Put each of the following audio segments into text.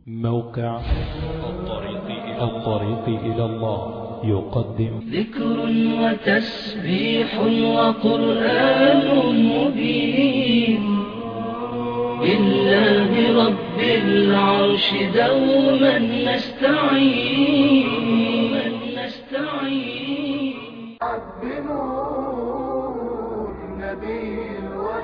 موقع الطريق إلى الطريق إلى الله يقدم ذكر وتسبيح وقرآن مبين بالله رب العرش دوما نستعين نستعين بنور نبي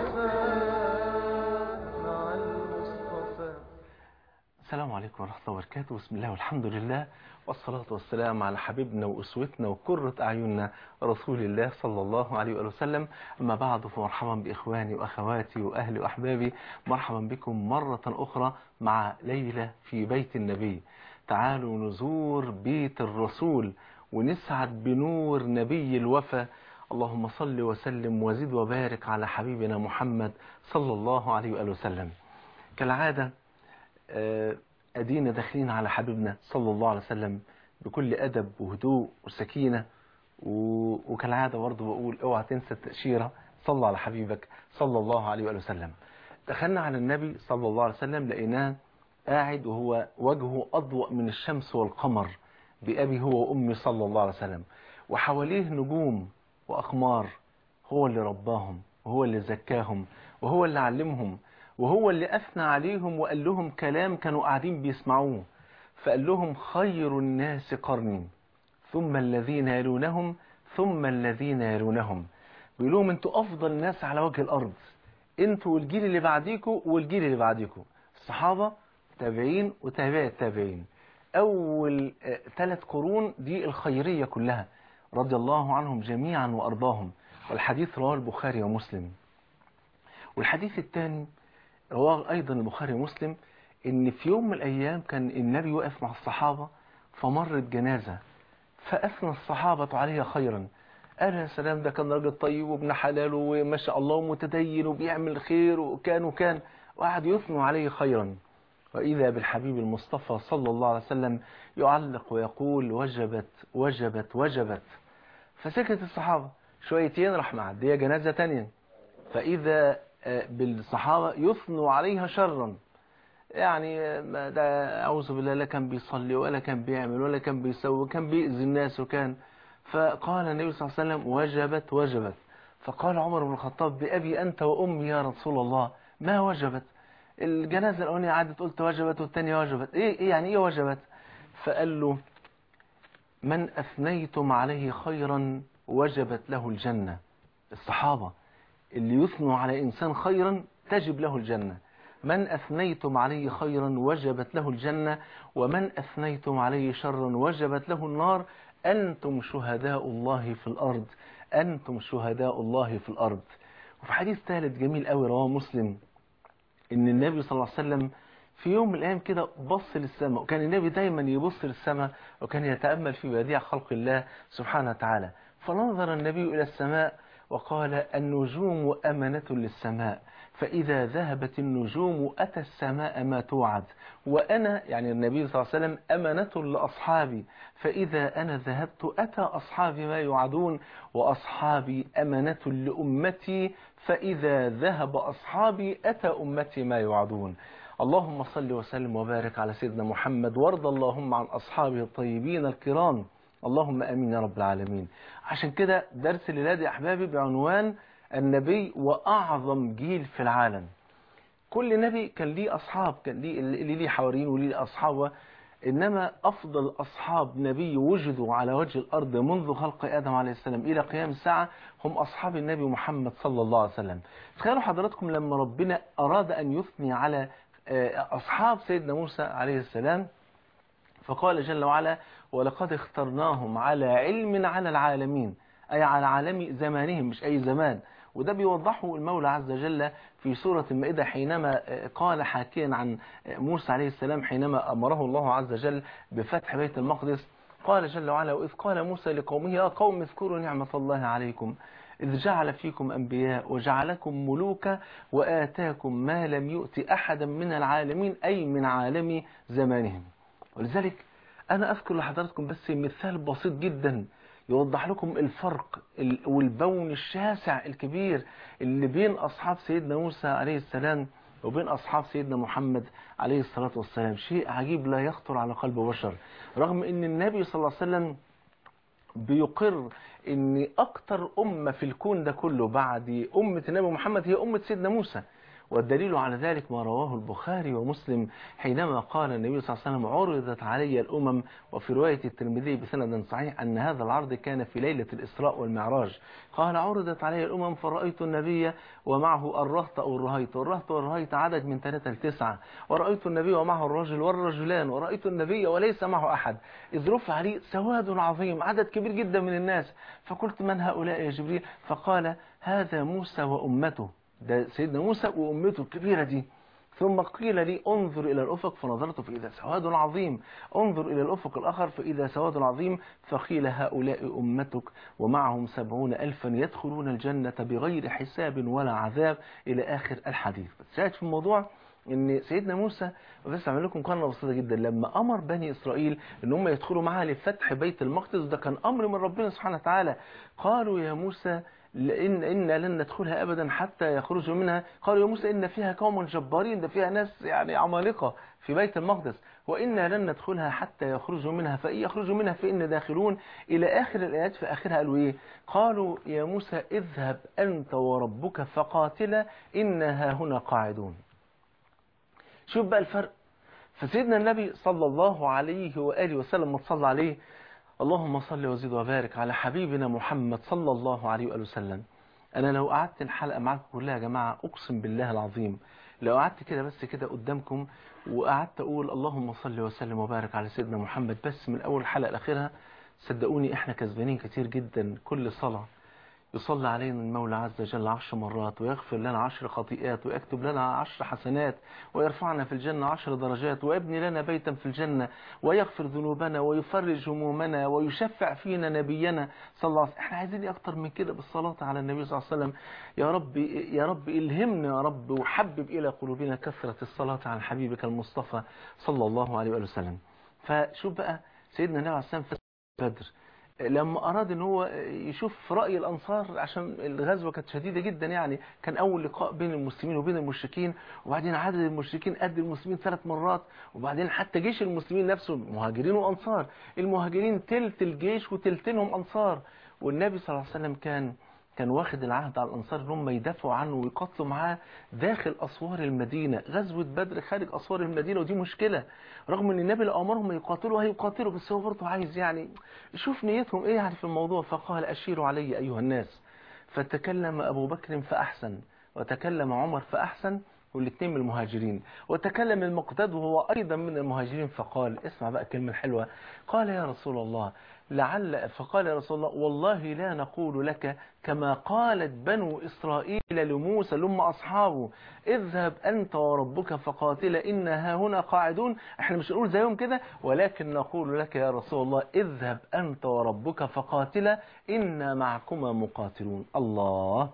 الوفاء مع المصطفى السلام عليكم ورحمة الله وبركاته بسم الله والحمد لله والصلاة والسلام على حبيبنا وأسوتنا وقرة أعيننا رسول الله صلى الله عليه وآله وسلم أما بعد فمرحبا بإخواني وأخواتي وأهلي وأحبابي مرحبا بكم مرة أخرى مع ليلة في بيت النبي تعالوا نزور بيت الرسول ونسعد بنور نبي الوفا اللهم صل وسلم وزد وبارك على حبيبنا محمد صلى الله عليه وآله وسلم كالعادة آه، أدينا داخلين على حبيبنا صلى الله عليه وسلم بكل أدب وهدوء وسكينة و... وكالعادة برضه بقول اوعى تنسى التأشيرة صلى على حبيبك صلى الله عليه وآله وسلم دخلنا على النبي صلى الله عليه وسلم لقيناه قاعد وهو وجهه أضوأ من الشمس والقمر بأبي هو وأمي صلى الله عليه وسلم وحواليه نجوم وأقمار هو اللي رباهم وهو اللي زكاهم وهو اللي علمهم وهو اللي أثنى عليهم وقال لهم كلام كانوا قاعدين بيسمعوه فقال لهم خير الناس قرني ثم الذين يلونهم ثم الذين يلونهم بيقول لهم انتوا أفضل ناس على وجه الأرض انتوا والجيل اللي بعديكوا والجيل اللي بعديكوا الصحابة تابعين وتابع التابعين أول ثلاث قرون دي الخيرية كلها رضي الله عنهم جميعا وأرضاهم والحديث رواه البخاري ومسلم والحديث الثاني رواه أيضا البخاري ومسلم إن في يوم من الأيام كان النبي واقف مع الصحابة فمرت جنازة فأثنى الصحابة عليها خيرا قال يا سلام ده كان راجل طيب وابن حلال وما شاء الله متدين وبيعمل خير وكان وكان وقعد يثنوا عليه خيرا وإذا بالحبيب المصطفى صلى الله عليه وسلم يعلق ويقول وجبت وجبت وجبت فسكت الصحابة شويتين راح معدية جنازة تانية فإذا بالصحابة يثنوا عليها شرا يعني ما ده أعوذ بالله لا كان بيصلي ولا كان بيعمل ولا كان بيسوي كان بيأذي الناس وكان فقال النبي صلى الله عليه وسلم وجبت وجبت فقال عمر بن الخطاب بأبي أنت وأمي يا رسول الله ما وجبت الجنازة الأولانية عدت قلت وجبت والثانية وجبت إيه, إيه يعني إيه وجبت فقال له من أثنيتم عليه خيرا وجبت له الجنة الصحابة اللي يثنوا على إنسان خيرا تجب له الجنة من أثنيتم عليه خيرا وجبت له الجنة ومن أثنيتم عليه شرا وجبت له النار أنتم شهداء الله في الأرض أنتم شهداء الله في الأرض وفي حديث ثالث جميل قوي رواه مسلم إن النبي صلى الله عليه وسلم في يوم من الأيام كده بص للسماء وكان النبي دايما يبص للسماء وكان يتأمل في بديع خلق الله سبحانه وتعالى فنظر النبي إلى السماء وقال النجوم أمنة للسماء فإذا ذهبت النجوم أتى السماء ما توعد وأنا يعني النبي صلى الله عليه وسلم أمنة لأصحابي فإذا أنا ذهبت أتى أصحابي ما يوعدون وأصحابي أمنة لأمتي فإذا ذهب أصحابي أتى أمتي ما يوعدون اللهم صل وسلم وبارك على سيدنا محمد وارض اللهم عن أصحابه الطيبين الكرام اللهم امين يا رب العالمين عشان كده درس الليلة يا احبابي بعنوان النبي واعظم جيل في العالم كل نبي كان ليه اصحاب كان ليه اللي ليه حواريين وليه اصحاب انما افضل اصحاب نبي وجدوا على وجه الارض منذ خلق ادم عليه السلام الى قيام الساعه هم اصحاب النبي محمد صلى الله عليه وسلم تخيلوا حضراتكم لما ربنا اراد ان يثني على اصحاب سيدنا موسى عليه السلام فقال جل وعلا ولقد اخترناهم على علم على العالمين أي على عالم زمانهم مش أي زمان وده بيوضحه المولى عز وجل في سورة المائدة حينما قال حاكيا عن موسى عليه السلام حينما أمره الله عز وجل بفتح بيت المقدس قال جل وعلا وإذ قال موسى لقومه يا قوم اذكروا نعمة الله عليكم إذ جعل فيكم أنبياء وجعلكم ملوكا وآتاكم ما لم يؤت أحدا من العالمين أي من عالم زمانهم ولذلك أنا أذكر لحضراتكم بس مثال بسيط جدا يوضح لكم الفرق والبون الشاسع الكبير اللي بين أصحاب سيدنا موسى عليه السلام وبين أصحاب سيدنا محمد عليه الصلاة والسلام شيء عجيب لا يخطر على قلب بشر رغم أن النبي صلى الله عليه وسلم بيقر ان اكتر امة في الكون ده كله بعد امة النبي محمد هي امة سيدنا موسى والدليل على ذلك ما رواه البخاري ومسلم حينما قال النبي صلى الله عليه وسلم عرضت علي الأمم وفي رواية الترمذي بسند صحيح أن هذا العرض كان في ليلة الإسراء والمعراج قال عرضت علي الأمم فرأيت النبي ومعه الرهط أو الرهيط والرهط والرهيط عدد من ثلاثة لتسعة ورأيت النبي ومعه الرجل والرجلان ورأيت النبي وليس معه أحد إذ رفع لي سواد عظيم عدد كبير جدا من الناس فقلت من هؤلاء يا جبريل فقال هذا موسى وأمته ده سيدنا موسى وأمته الكبيرة دي ثم قيل لي انظر إلى الأفق فنظرت فإذا سواد عظيم انظر إلى الأفق الآخر فإذا سواد عظيم فقيل هؤلاء أمتك ومعهم سبعون ألفا يدخلون الجنة بغير حساب ولا عذاب إلى آخر الحديث شاهد في الموضوع ان سيدنا موسى بس اعمل لكم قرنه بسيطه جدا لما امر بني اسرائيل ان هم يدخلوا معاه لفتح بيت المقدس ده كان امر من ربنا سبحانه وتعالى قالوا يا موسى إن إنا لن ندخلها أبدا حتى يخرجوا منها قالوا يا موسى إن فيها قوم جبارين ده فيها ناس يعني عمالقة في بيت المقدس وإنا لن ندخلها حتى يخرجوا منها فإن يخرجوا منها فإن داخلون إلى آخر الآيات في آخرها قالوا إيه قالوا يا موسى اذهب أنت وربك فقاتلا إنا هنا قاعدون شوف بقى الفرق فسيدنا النبي صلى الله عليه وآله وسلم ما تصلى عليه اللهم صل وزد وبارك على حبيبنا محمد صلى الله عليه وآله وسلم أنا لو قعدت الحلقة معاكم كلها يا جماعة أقسم بالله العظيم لو قعدت كده بس كده قدامكم وقعدت أقول اللهم صل وسلم وبارك على سيدنا محمد بس من أول حلقة لآخرها صدقوني إحنا كسبانين كتير جدا كل صلاة يصلي علينا المولى عز وجل عشر مرات ويغفر لنا عشر خطيئات ويكتب لنا عشر حسنات ويرفعنا في الجنة عشر درجات ويبني لنا بيتا في الجنة ويغفر ذنوبنا ويفرج همومنا ويشفع فينا نبينا صلى الله عليه وسلم احنا عايزين اكتر من كده بالصلاة على النبي صلى الله عليه وسلم يا رب يا رب الهمنا يا رب وحبب الى قلوبنا كثرة الصلاة على حبيبك المصطفى صلى الله عليه وآله وسلم فشوف بقى سيدنا النبي عليه الصلاة والسلام في بدر لما أراد ان هو يشوف رأي الأنصار عشان الغزوة كانت شديدة جدا يعني كان أول لقاء بين المسلمين وبين المشركين وبعدين عدد المشركين قد المسلمين ثلاث مرات وبعدين حتى جيش المسلمين نفسه مهاجرين وأنصار المهاجرين تلت الجيش وتلتينهم أنصار والنبي صلى الله عليه وسلم كان كان واخد العهد على الأنصار ان هم يدافعوا عنه ويقاتلوا معاه داخل أسوار المدينة غزوة بدر خارج أسوار المدينة ودي مشكلة رغم ان النبي لو أمرهم يقاتلوا هيقاتلوا بس هو برضه عايز يعني يشوف نيتهم ايه يعني في الموضوع فقال أشيروا علي أيها الناس فتكلم أبو بكر فأحسن وتكلم عمر فأحسن والاثنين من المهاجرين وتكلم المقتاد وهو أيضا من المهاجرين فقال اسمع بقى كلمة حلوة قال يا رسول الله لعل فقال يا رسول الله والله لا نقول لك كما قالت بنو إسرائيل لموسى لما أصحابه اذهب أنت وربك فقاتل إنا هنا قاعدون احنا مش نقول زيهم كده ولكن نقول لك يا رسول الله اذهب أنت وربك فقاتل إنا معكما مقاتلون الله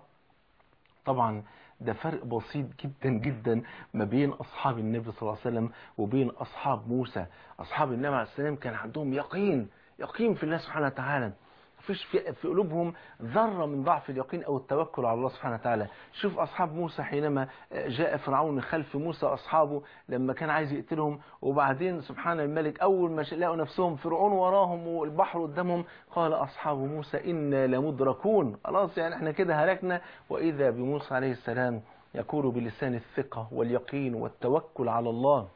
طبعا ده فرق بسيط جدا جدا ما بين أصحاب النبي صلى الله عليه وسلم وبين أصحاب موسى أصحاب النبي عليه السلام كان عندهم يقين يقين في الله سبحانه وتعالى مفيش في, في قلوبهم ذرة من ضعف اليقين أو التوكل على الله سبحانه وتعالى شوف أصحاب موسى حينما جاء فرعون خلف موسى أصحابه لما كان عايز يقتلهم وبعدين سبحان الملك أول ما لقوا نفسهم فرعون وراهم والبحر قدامهم قال أصحاب موسى إنا لمدركون خلاص يعني احنا كده هلكنا وإذا بموسى عليه السلام يقول بلسان الثقة واليقين والتوكل على الله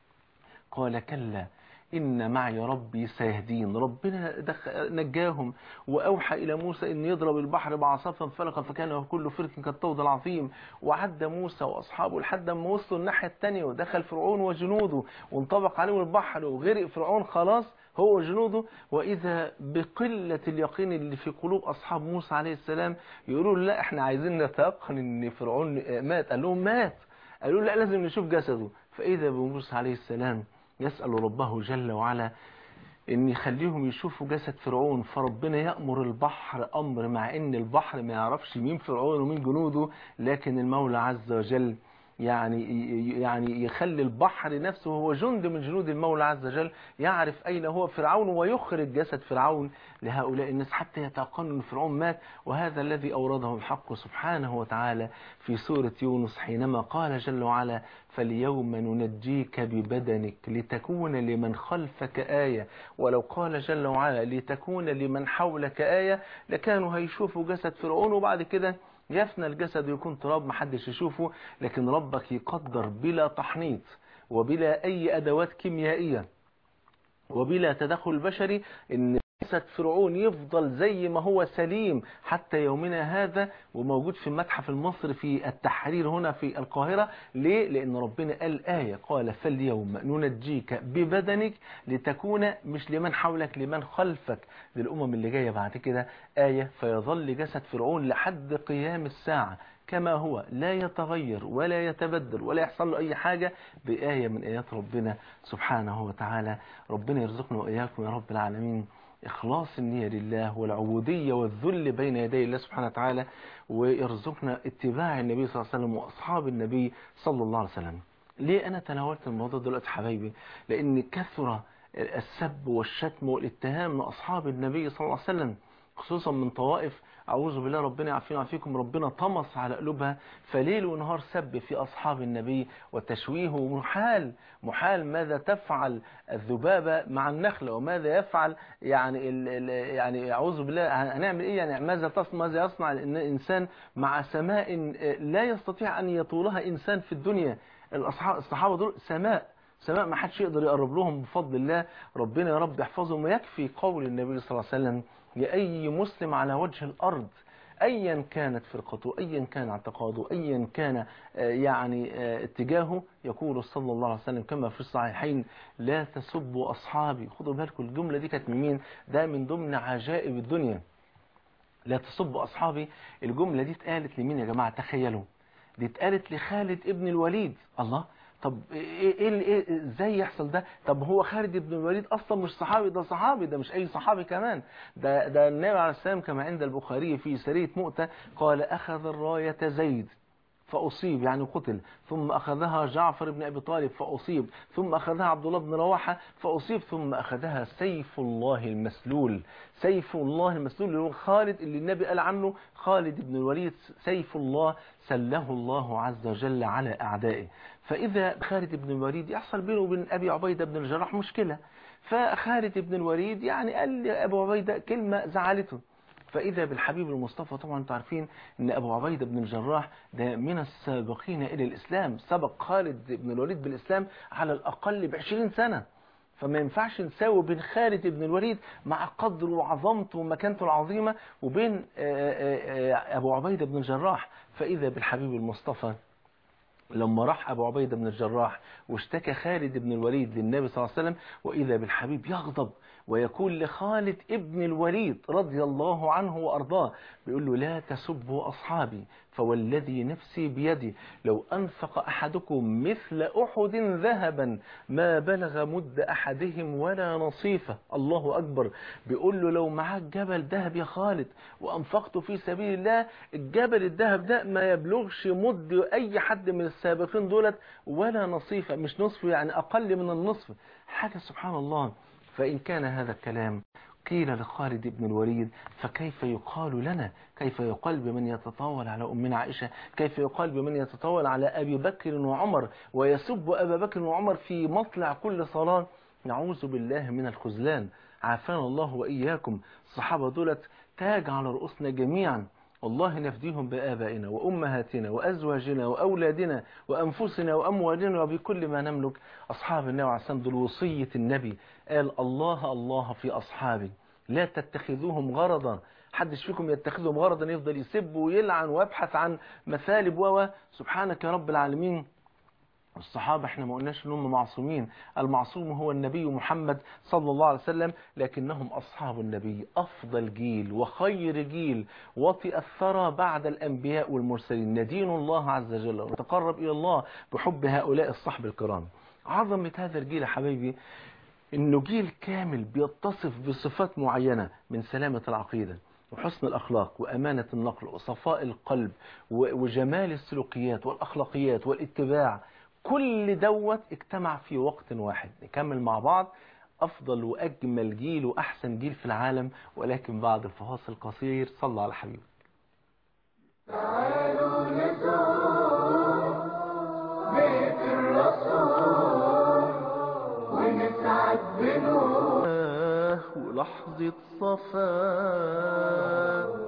قال كلا إن معي ربي سيهدين ربنا نجاهم وأوحى إلى موسى أن يضرب البحر بعصا فانفلق فكان كل فرق كالطود العظيم وعد موسى وأصحابه لحد ما وصلوا الناحية الثانية ودخل فرعون وجنوده وانطبق عليهم البحر وغرق فرعون خلاص هو وجنوده وإذا بقلة اليقين اللي في قلوب أصحاب موسى عليه السلام يقولوا لا احنا عايزين نتيقن أن فرعون مات قال لهم مات قالوا لا لازم نشوف جسده فإذا بموسى عليه السلام يسأل ربه جل وعلا ان يخليهم يشوفوا جسد فرعون فربنا يأمر البحر أمر مع ان البحر ما يعرفش مين فرعون ومين جنوده لكن المولى عز وجل يعني يعني يخلي البحر نفسه هو جند من جنود المولى عز وجل يعرف أين هو فرعون ويخرج جسد فرعون لهؤلاء الناس حتى يتيقنوا أن فرعون مات وهذا الذي أورده الحق سبحانه وتعالى في سورة يونس حينما قال جل وعلا فاليوم ننجيك ببدنك لتكون لمن خلفك آية ولو قال جل وعلا لتكون لمن حولك آية لكانوا هيشوفوا جسد فرعون وبعد كده يفنى الجسد ويكون تراب محدش يشوفه لكن ربك يقدر بلا تحنيط وبلا أي أدوات كيميائية وبلا تدخل بشري ان جسد فرعون يفضل زي ما هو سليم حتى يومنا هذا وموجود في المتحف المصري في التحرير هنا في القاهرة ليه؟ لأن ربنا قال آية قال فاليوم ننجيك ببدنك لتكون مش لمن حولك لمن خلفك للأمم اللي جاية بعد كده آية فيظل جسد فرعون لحد قيام الساعة كما هو لا يتغير ولا يتبدل ولا يحصل له أي حاجة بآية من آيات ربنا سبحانه وتعالى ربنا يرزقنا وإياكم يا رب العالمين إخلاص النية لله والعبودية والذل بين يدي الله سبحانه وتعالى ويرزقنا اتباع النبي صلى الله عليه وسلم وأصحاب النبي صلى الله عليه وسلم ليه أنا تناولت الموضوع دلوقتي حبايبي لأن كثر السب والشتم والاتهام من أصحاب النبي صلى الله عليه وسلم خصوصا من طوائف أعوذ بالله ربنا يعافينا ويعافيكم ربنا طمس على قلوبها فليل ونهار سب في أصحاب النبي وتشويه ومحال محال ماذا تفعل الذبابة مع النخلة وماذا يفعل يعني ال ال يعني أعوذ بالله هنعمل إيه يعني ماذا تصنع ماذا يصنع الإنسان مع سماء لا يستطيع أن يطولها إنسان في الدنيا الأصحاب الصحابة دول سماء سماء ما حدش يقدر يقرب لهم بفضل الله ربنا يا رب يحفظهم ويكفي قول النبي صلى الله عليه وسلم لأي مسلم على وجه الأرض أيا كانت فرقته أيا كان اعتقاده أيا كان يعني اتجاهه يقول صلى الله عليه وسلم كما في الصحيحين لا تسبوا أصحابي خدوا بالكم الجملة دي كانت من مين ده من ضمن عجائب الدنيا لا تسبوا أصحابي الجملة دي اتقالت لمين يا جماعة تخيلوا دي اتقالت لخالد ابن الوليد الله طب ايه ايه ايه ازاي يحصل ده طب هو خالد بن الوليد اصلا مش صحابي ده صحابي ده مش اي صحابي كمان ده ده النبي عليه السلام كما عند البخاري في سريه مؤتة قال اخذ الرايه زيد فأصيب يعني قتل ثم أخذها جعفر بن أبي طالب فأصيب ثم أخذها عبد الله بن رواحة فأصيب ثم أخذها سيف الله المسلول سيف الله المسلول اللي هو خالد اللي النبي قال عنه خالد بن الوليد سيف الله سله الله عز وجل على أعدائه فإذا خالد بن الوليد يحصل بينه وبين أبي عبيدة بن الجراح مشكلة فخالد بن الوليد يعني قال لأبو عبيدة كلمة زعلته فإذا بالحبيب المصطفى طبعا انتم عارفين ان أبو عبيدة بن الجراح ده من السابقين إلى الإسلام سبق خالد بن الوليد بالإسلام على الأقل بعشرين سنة فما ينفعش نساوي بين خالد بن الوليد مع قدره وعظمته ومكانته العظيمة وبين أبو عبيدة بن الجراح فإذا بالحبيب المصطفى لما راح أبو عبيدة بن الجراح واشتكى خالد بن الوليد للنبي صلى الله عليه وسلم وإذا بالحبيب يغضب ويقول لخالد ابن الوليد رضي الله عنه وأرضاه بيقول له لا تسبوا أصحابي فوالذي نفسي بيدي لو أنفق أحدكم مثل أحد ذهبا ما بلغ مد أحدهم ولا نصيفة الله أكبر بيقول له لو معاك جبل ذهب يا خالد وأنفقته في سبيل الله الجبل الذهب ده ما يبلغش مد أي حد من السابقين دولت ولا نصيفة مش نصف يعني أقل من النصف حاجة سبحان الله فإن كان هذا الكلام قيل لخالد بن الوليد فكيف يقال لنا كيف يقال بمن يتطاول على أمنا عائشة كيف يقال بمن يتطاول على أبي بكر وعمر ويسب أبا بكر وعمر في مطلع كل صلاة نعوذ بالله من الخذلان عافانا الله وإياكم الصحابة دولت تاج على رؤوسنا جميعا والله نفديهم بآبائنا وأمهاتنا وأزواجنا وأولادنا وأنفسنا وأموالنا وبكل ما نملك أصحاب النبي عليه السلام دول وصية النبي قال الله الله في أصحابي لا تتخذوهم غرضا حدش فيكم يتخذهم غرضا يفضل يسب ويلعن ويبحث عن مثالب و سبحانك يا رب العالمين الصحابة احنا ما قلناش انهم معصومين المعصوم هو النبي محمد صلى الله عليه وسلم لكنهم أصحاب النبي أفضل جيل وخير جيل وطئ الثرى بعد الأنبياء والمرسلين ندين الله عز وجل ونتقرب إلى الله بحب هؤلاء الصحب الكرام عظمة هذا الجيل يا حبيبي انه جيل كامل بيتصف بصفات معينة من سلامة العقيدة وحسن الأخلاق وأمانة النقل وصفاء القلب و- وجمال السلوكيات والأخلاقيات والاتباع كل دوت اجتمع في وقت واحد نكمل مع بعض أفضل وأجمل جيل وأحسن جيل في العالم ولكن بعد الفاصل قصير صلى على حبيبه تعالوا نزور بيت الرسول ونسعد بنور ولحظة صفاء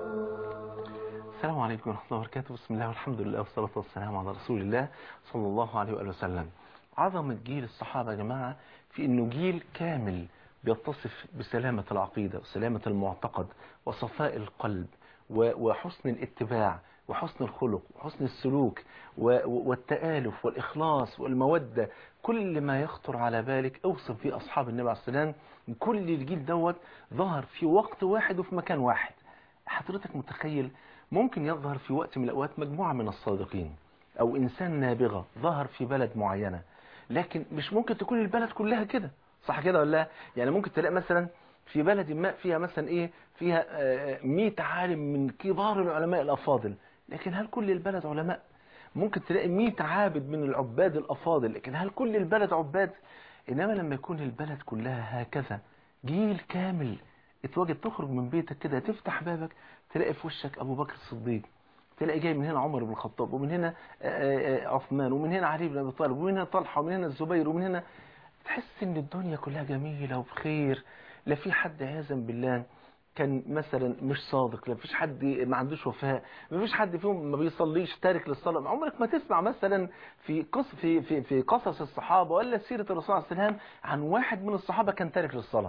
السلام عليكم ورحمة الله وبركاته بسم الله والحمد لله والصلاة والسلام على رسول الله صلى الله عليه وآله وسلم عظمة جيل الصحابة يا جماعة في انه جيل كامل بيتصف بسلامة العقيدة وسلامة المعتقد وصفاء القلب و- وحسن الاتباع وحسن الخلق وحسن السلوك و- و- والتآلف والإخلاص والمودة كل ما يخطر على بالك اوصف فيه أصحاب النبي عليه السلام كل الجيل دوت ظهر في وقت واحد وفي مكان واحد حضرتك متخيل ممكن يظهر في وقت من الأوقات مجموعة من الصادقين أو إنسان نابغة ظهر في بلد معينة لكن مش ممكن تكون البلد كلها كده صح كده ولا لا؟ يعني ممكن تلاقي مثلا في بلد ما فيها مثلا ايه فيها آه، 100 عالم من كبار العلماء الافاضل لكن هل كل البلد علماء ممكن تلاقي 100 عابد من العباد الافاضل لكن هل كل البلد عباد انما لما يكون البلد كلها هكذا جيل كامل اتواجد تخرج من بيتك كده تفتح بابك تلاقي في وشك ابو بكر الصديق تلاقي جاي من هنا عمر بن الخطاب ومن هنا آه، آه، عثمان ومن هنا علي بن ابي طالب ومن هنا طلحه ومن هنا الزبير ومن هنا تحس ان الدنيا كلها جميله وبخير لا في حد عياذا بالله كان مثلا مش صادق لا فيش حد ما عندوش وفاء ما فيش حد فيهم ما بيصليش تارك للصلاه عمرك ما تسمع مثلا في قص في في في قصص الصحابه ولا سيره الرسول صلى الله عليه وسلم عن واحد من الصحابه كان تارك للصلاه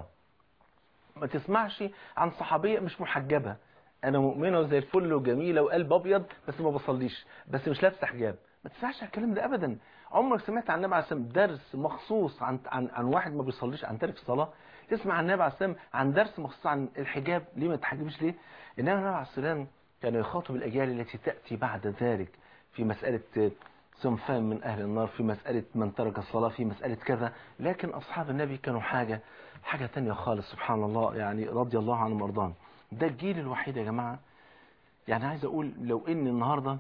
ما تسمعش عن صحابيه مش محجبه انا مؤمنه وزي الفل وجميله وقلب ابيض بس ما بصليش بس مش لابسه حجاب ما تسمعش على الكلام ده ابدا عمرك سمعت عن النبي عليه الصلاه والسلام درس مخصوص عن عن عن واحد ما بيصليش عن تارك الصلاه تسمع عن النبي عليه الصلاه والسلام عن درس مخصوص عن الحجاب ليه ما تحجبش ليه انما النبي عليه الصلاه والسلام كان يخاطب الاجيال التي تاتي بعد ذلك في مساله صنفان من أهل النار في مسألة من ترك الصلاة في مسألة كذا لكن أصحاب النبي كانوا حاجة حاجة تانية خالص سبحان الله يعني رضي الله عنهم وارضاهم ده الجيل الوحيد يا جماعة يعني عايز أقول لو إن النهاردة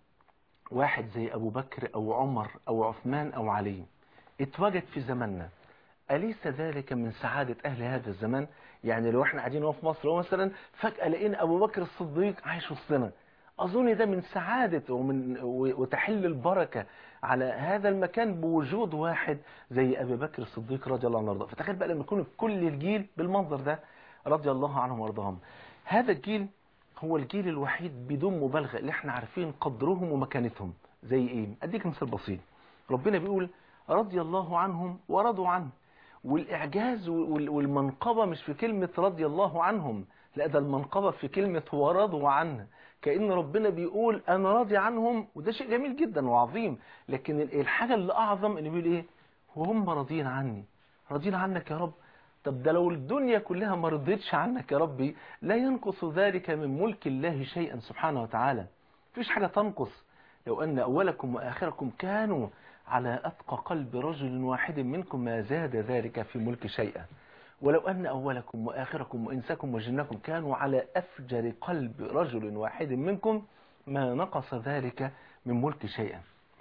واحد زي أبو بكر أو عمر أو عثمان أو علي اتوجد في زماننا أليس ذلك من سعادة أهل هذا الزمان يعني لو احنا قاعدين في مصر مثلا فجأة لقينا أبو بكر الصديق عايش وسطنا أظن ده من سعادة ومن وتحل البركة على هذا المكان بوجود واحد زي أبي بكر الصديق رضي الله عنه وارضاه فتخيل بقى لما يكون كل الجيل بالمنظر ده رضي الله عنهم وارضاهم هذا الجيل هو الجيل الوحيد بدون مبالغة اللي احنا عارفين قدرهم ومكانتهم زي ايه اديك مثال بسيط ربنا بيقول رضي الله عنهم ورضوا عنه والإعجاز وال- والمنقبة مش في كلمة رضي الله عنهم لا ده المنقبة في كلمة ورضوا عنه كأن ربنا بيقول أنا راضي عنهم وده شيء جميل جدا وعظيم لكن ال- الحاجة اللي أعظم إنه بيقول إيه وهم راضيين عني راضيين عنك يا رب طب ده لو الدنيا كلها ما رضيتش عنك يا ربي لا ينقص ذلك من ملك الله شيئا سبحانه وتعالى مفيش حاجة تنقص لو أن أولكم وآخركم كانوا على أتقى قلب رجل واحد منكم ما زاد ذلك في ملك شيئا ولو أن أولكم وآخركم وإنسكم وجنكم كانوا على أفجر قلب رجل واحد منكم ما نقص ذلك من ملك شيئا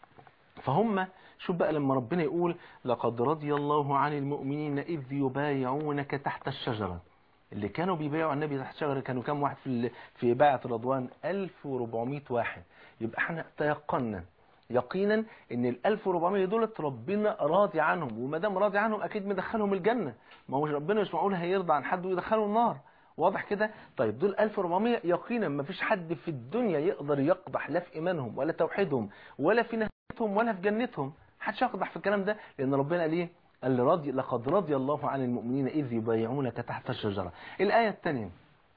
فهم شوف بقى لما ربنا يقول لقد رضي الله عن المؤمنين إذ يبايعونك تحت الشجرة اللي كانوا بيبايعوا النبي تحت الشجرة كانوا كام واحد في ال- في بايعة الرضوان 1400 واحد يبقى احنا تيقنا يقينا ان ال 1400 دولت ربنا راضي عنهم وما دام راضي عنهم اكيد مدخلهم الجنه ما هو ربنا مش معقول هيرضى عن حد ويدخله النار واضح كده طيب دول 1400 يقينا ما فيش حد في الدنيا يقدر يقدح لا في ايمانهم ولا توحيدهم ولا في نهايتهم ولا في جنتهم محدش يقدح في الكلام ده لان ربنا قال ايه قال رضي لقد رضي الله عن المؤمنين اذ يبايعونك تحت الشجره الايه الثانيه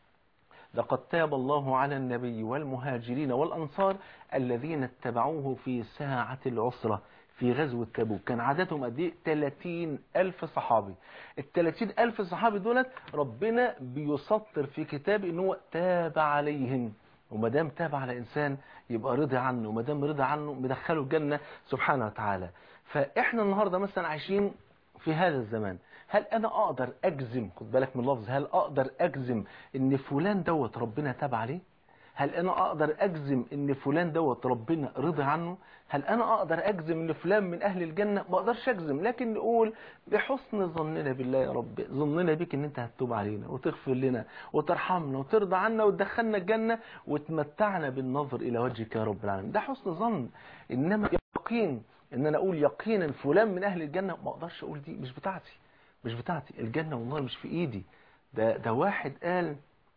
لقد تاب الله على النبي والمهاجرين والأنصار الذين اتبعوه في ساعة العسرة في غزوة تبوك كان عددهم قد ايه 30 ألف صحابي ال 30 ألف صحابي دولت ربنا بيسطر في كتابه ان هو تاب عليهم وما دام تاب على إنسان يبقى رضي عنه وما دام رضي عنه مدخله الجنة سبحانه وتعالى فإحنا النهاردة مثلا عايشين في هذا الزمان هل انا اقدر اجزم خد بالك من اللفظ هل اقدر اجزم ان فلان دوت ربنا تاب عليه هل انا اقدر اجزم ان فلان دوت ربنا رضي عنه هل انا اقدر اجزم ان فلان من اهل الجنه ما اقدرش اجزم لكن نقول بحسن ظننا بالله يا رب ظننا بك ان انت هتتوب علينا وتغفر لنا وترحمنا وترضى عنا وتدخلنا الجنه وتمتعنا بالنظر الى وجهك يا رب العالمين ده حسن ظن انما يقين ان انا اقول يقينا فلان من اهل الجنه ما اقدرش اقول دي مش بتاعتي مش بتاعتي الجنه والله مش في ايدي ده ده واحد قال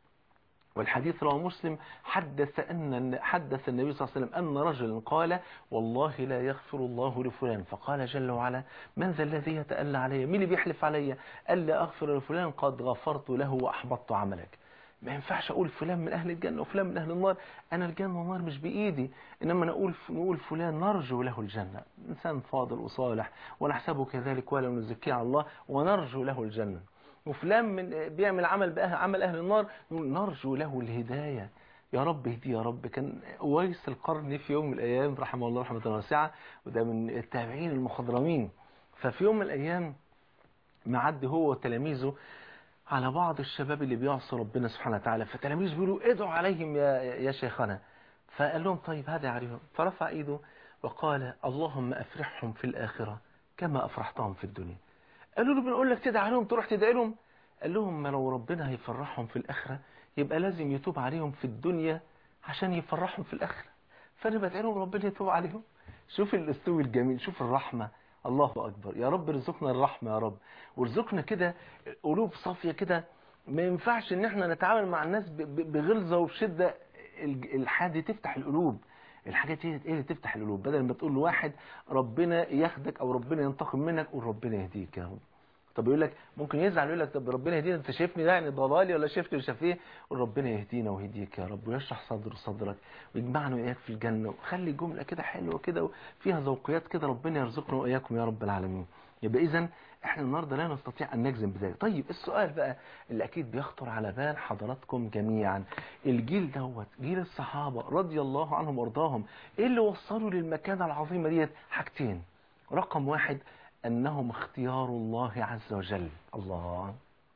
والحديث رواه مسلم حدث أن حدث النبي صلى الله عليه وسلم أن رجلا قال والله لا يغفر الله لفلان فقال جل وعلا من ذا الذي يتألى علي مين اللي بيحلف علي ألا أغفر لفلان قد غفرت له وأحبطت عملك ما ينفعش أقول فلان من أهل الجنة وفلان من أهل النار أنا الجنة والنار مش بإيدي إنما نقول نقول فلان نرجو له الجنة إنسان فاضل وصالح ونحسبه كذلك ولا نزكيه على الله ونرجو له الجنة وفلان من بيعمل عمل بأهل عمل أهل النار نقول نرجو له الهداية يا رب اهدي يا رب كان أويس القرن في يوم من الأيام رحمه الله رحمة واسعة وده من التابعين المخضرمين ففي يوم من الأيام معدي هو وتلاميذه على بعض الشباب اللي بيعصوا ربنا سبحانه وتعالى فتلاميذ بيقولوا ادعوا عليهم يا يا شيخنا فقال لهم طيب هذا عليهم فرفع ايده وقال اللهم افرحهم في الآخرة كما افرحتهم في الدنيا قالوا له بنقول لك تدعي عليهم تروح تدعي لهم قال لهم ما لو ربنا هيفرحهم في الآخرة يبقى لازم يتوب عليهم في الدنيا عشان يفرحهم في الآخرة فأنا بدعي لهم ربنا يتوب عليهم شوف الاسلوب الجميل شوف الرحمة الله أكبر يا رب ارزقنا الرحمة يا رب وارزقنا كده قلوب صافية كده ما ينفعش ان احنا نتعامل مع الناس بغلظة وبشدة الحاجة دي تفتح القلوب الحاجات دي ايه اللي تفتح القلوب بدل ما تقول لواحد ربنا ياخدك او ربنا ينتقم منك قول ربنا يهديك يا رب طب يقول لك ممكن يزعل يقول لك طب ربنا يهدينا انت شايفني ده يعني ضلالي ولا شايفني مش عارف ايه قول ربنا يهدينا ويهديك يا رب ويشرح صدر صدرك ويجمعنا واياك في الجنه وخلي جمله كده حلوه كده وفيها ذوقيات كده ربنا يرزقنا واياكم يا رب العالمين يبقى اذا احنا النهارده لا نستطيع ان نجزم بذلك طيب السؤال بقى اللي اكيد بيخطر على بال حضراتكم جميعا الجيل دوت جيل الصحابه رضي الله عنهم وارضاهم ايه اللي وصلوا للمكانه العظيمه ديت حاجتين رقم واحد أنهم اختيار الله عز وجل الله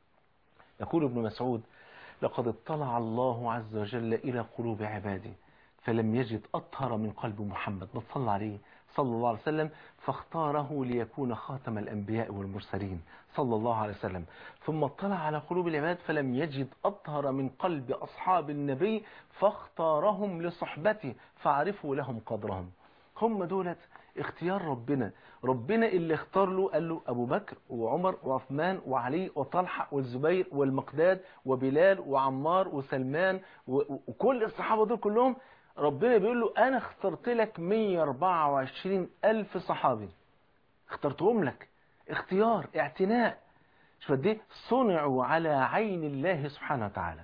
يقول ابن مسعود لقد اطلع الله عز وجل إلى قلوب عباده فلم يجد أطهر من قلب محمد ما تصلى عليه صلى الله عليه وسلم فاختاره ليكون خاتم الأنبياء والمرسلين صلى الله عليه وسلم ثم اطلع على قلوب العباد فلم يجد أطهر من قلب أصحاب النبي فاختارهم لصحبته فعرفوا لهم قدرهم هم دولت اختيار ربنا ربنا اللي اختار له قال له أبو بكر وعمر وعثمان وعلي وطلحة والزبير والمقداد وبلال وعمار وسلمان وكل الصحابة دول كلهم ربنا بيقول له أنا اخترت لك 124 ألف صحابي اخترتهم لك اختيار اعتناء شوف قد ايه صنعوا على عين الله سبحانه وتعالى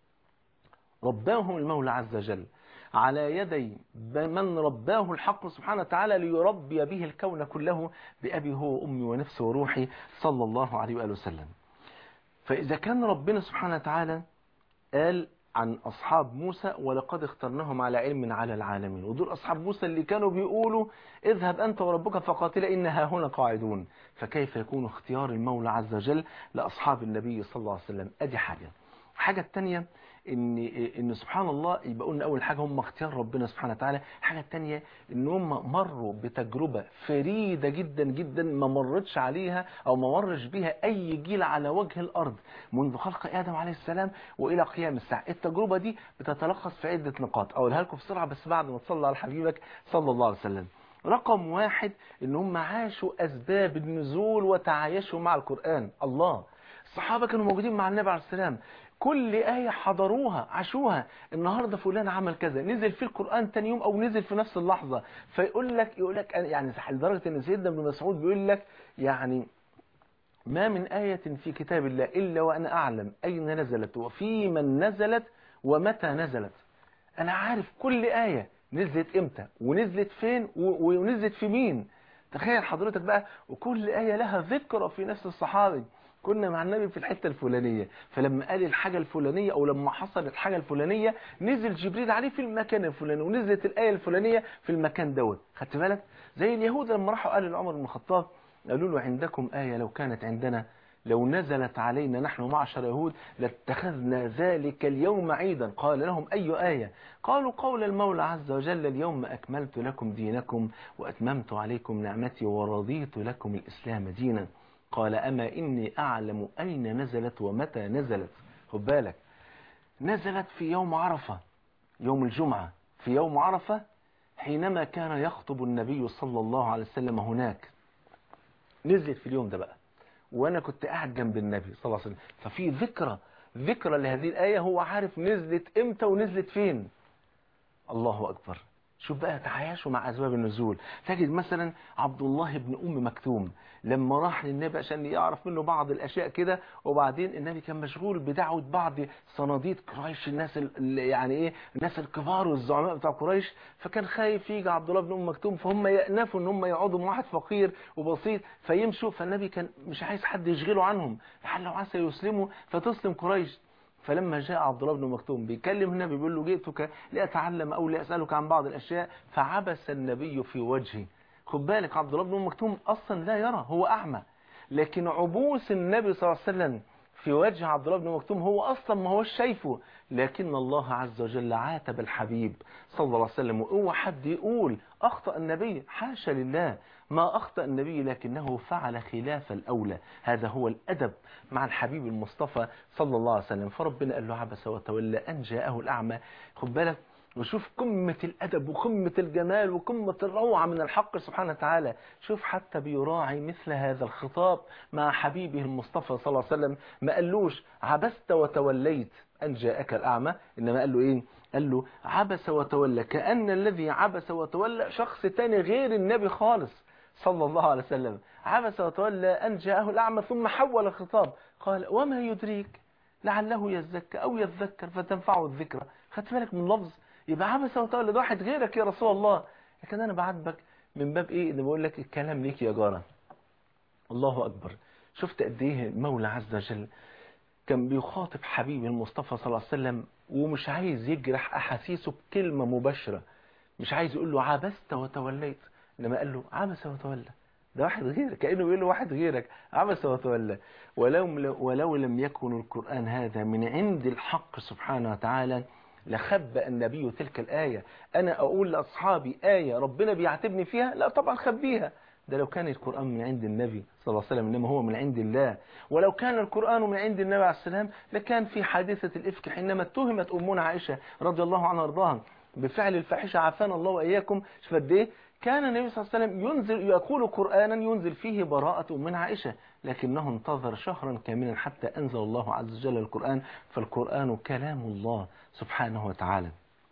رباهم المولى عز وجل على يدي من رباه الحق سبحانه وتعالى ليربي به الكون كله بأبي هو وأمي ونفسي وروحي صلى الله عليه وآله وسلم فإذا كان ربنا سبحانه وتعالى قال عن أصحاب موسى ولقد اخترناهم على علم على العالمين ودول أصحاب موسى اللي كانوا بيقولوا اذهب أنت وربك فقاتل إنها هنا قاعدون فكيف يكون اختيار المولى عز وجل لأصحاب النبي صلى الله عليه وسلم أدي حاجة الحاجة الثانية ان ان سبحان الله يبقى قلنا اول حاجه هم اختيار ربنا سبحانه وتعالى الحاجه الثانيه ان هم مروا بتجربه فريده جدا جدا ما مرتش عليها او ما مرش بيها اي جيل على وجه الارض منذ خلق ادم عليه السلام والى قيام الساعه التجربه دي بتتلخص في عده نقاط اقولها لكم بسرعه بس بعد ما تصلي على حبيبك صلى الله عليه وسلم رقم واحد ان هم عاشوا اسباب النزول وتعايشوا مع القران الله الصحابه كانوا موجودين مع النبي عليه السلام كل آية حضروها عاشوها النهاردة فلان عمل كذا نزل في القرآن تاني يوم أو نزل في نفس اللحظة فيقول لك يقول لك يعني لدرجة أن سيدنا ابن مسعود بيقول لك يعني ما من آية في كتاب الله إلا وأنا أعلم أين نزلت وفي من نزلت ومتى نزلت أنا عارف كل آية نزلت إمتى ونزلت فين ونزلت في مين تخيل حضرتك بقى وكل آية لها ذكرى في نفس الصحابي كنا مع النبي في الحتة الفلانية فلما قال الحاجة الفلانية أو لما حصلت الحاجة الفلانية نزل جبريل عليه في المكان الفلاني ونزلت الآية الفلانية في المكان دوت خدت بالك زي اليهود لما راحوا قالوا لعمر بن الخطاب قالوا له عندكم آية لو كانت عندنا لو نزلت علينا نحن معشر يهود لاتخذنا ذلك اليوم عيدا قال لهم أي آية قالوا قول المولى عز وجل اليوم أكملت لكم دينكم وأتممت عليكم نعمتي ورضيت لكم الإسلام دينا قال أما إني أعلم أين نزلت ومتى نزلت خد بالك نزلت في يوم عرفة يوم الجمعة في يوم عرفة حينما كان يخطب النبي صلى الله عليه وسلم هناك نزلت في اليوم ده بقى وانا كنت قاعد جنب النبي صلى الله عليه وسلم ففي ذكرى ذكرى لهذه الآية هو عارف نزلت امتى ونزلت فين الله أكبر شوف بقى تعايشوا مع أسباب النزول تجد مثلا عبد الله بن أم مكتوم لما راح للنبي عشان يعرف منه بعض الأشياء كده وبعدين النبي كان مشغول بدعوة بعض صناديد قريش الناس اللي يعني إيه الناس الكبار والزعماء بتاع قريش فكان خايف يجي عبد الله بن أم مكتوم فهم يأنفوا إن هم يقعدوا مع واحد فقير وبسيط فيمشوا فالنبي كان مش عايز حد يشغله عنهم لعل عسى يسلموا فتسلم قريش فلما جاء عبد الله بن مكتوم بيكلم النبي بيقول له جئتك لأتعلم أو لأسألك عن بعض الأشياء فعبس النبي في وجهه خد بالك عبد الله بن مكتوم أصلا لا يرى هو أعمى لكن عبوس النبي صلى الله عليه وسلم في وجه عبد الله بن مكتوم هو أصلا ما هوش شايفه لكن الله عز وجل عاتب الحبيب صلى الله عليه وسلم وهو حد يقول أخطأ النبي حاشا لله ما أخطأ النبي لكنه فعل خلاف الأولى هذا هو الأدب مع الحبيب المصطفى صلى الله عليه وسلم فربنا قال له عبس وتولى أن جاءه الأعمى خد بالك وشوف قمة الأدب وقمة الجمال وقمة الروعة من الحق سبحانه وتعالى شوف حتى بيراعي مثل هذا الخطاب مع حبيبه المصطفى صلى الله عليه وسلم ما قالوش عبست وتوليت أن جاءك الأعمى إنما قال له إيه قال له عبس وتولى كأن الذي عبس وتولى شخص تاني غير النبي خالص صلى الله عليه وسلم عبس وتولى أن جاءه الأعمى ثم حول الخطاب قال وما يدريك لعله يزكى أو يذكر فتنفعه الذكرى خدت بالك من لفظ يبقى عبس وتولى ده واحد غيرك يا رسول الله لكن أنا بعاتبك من باب إيه إن بقول لك الكلام ليك يا جارة الله أكبر شفت قد إيه المولى عز وجل كان بيخاطب حبيبي المصطفى صلى الله عليه وسلم ومش عايز يجرح أحاسيسه بكلمة مباشرة مش عايز يقول له عبست وتوليت إنما قال له عبس وتولى ده واحد غيرك كأنه بيقول له واحد غيرك عبس وتولى ولو, ولو لم يكن القرآن هذا من عند الحق سبحانه وتعالى لخبأ النبي تلك الآية أنا أقول لأصحابي آية ربنا بيعاتبني فيها لا طبعا خبيها ده لو كان القرآن من عند النبي صلى الله عليه وسلم إنما هو من عند الله ولو كان القرآن من عند النبي عليه السلام لكان في حادثة الإفك حينما اتهمت أمنا عائشة رضي الله عنها وارضاها بفعل الفاحشة عافانا الله وإياكم شوف قد إيه كان النبي صلى الله عليه وسلم ينزل يقول قرآنا ينزل فيه براءة من عائشة لكنه انتظر شهرا كاملا حتى أنزل الله عز وجل القرآن فالقرآن كلام الله سبحانه وتعالى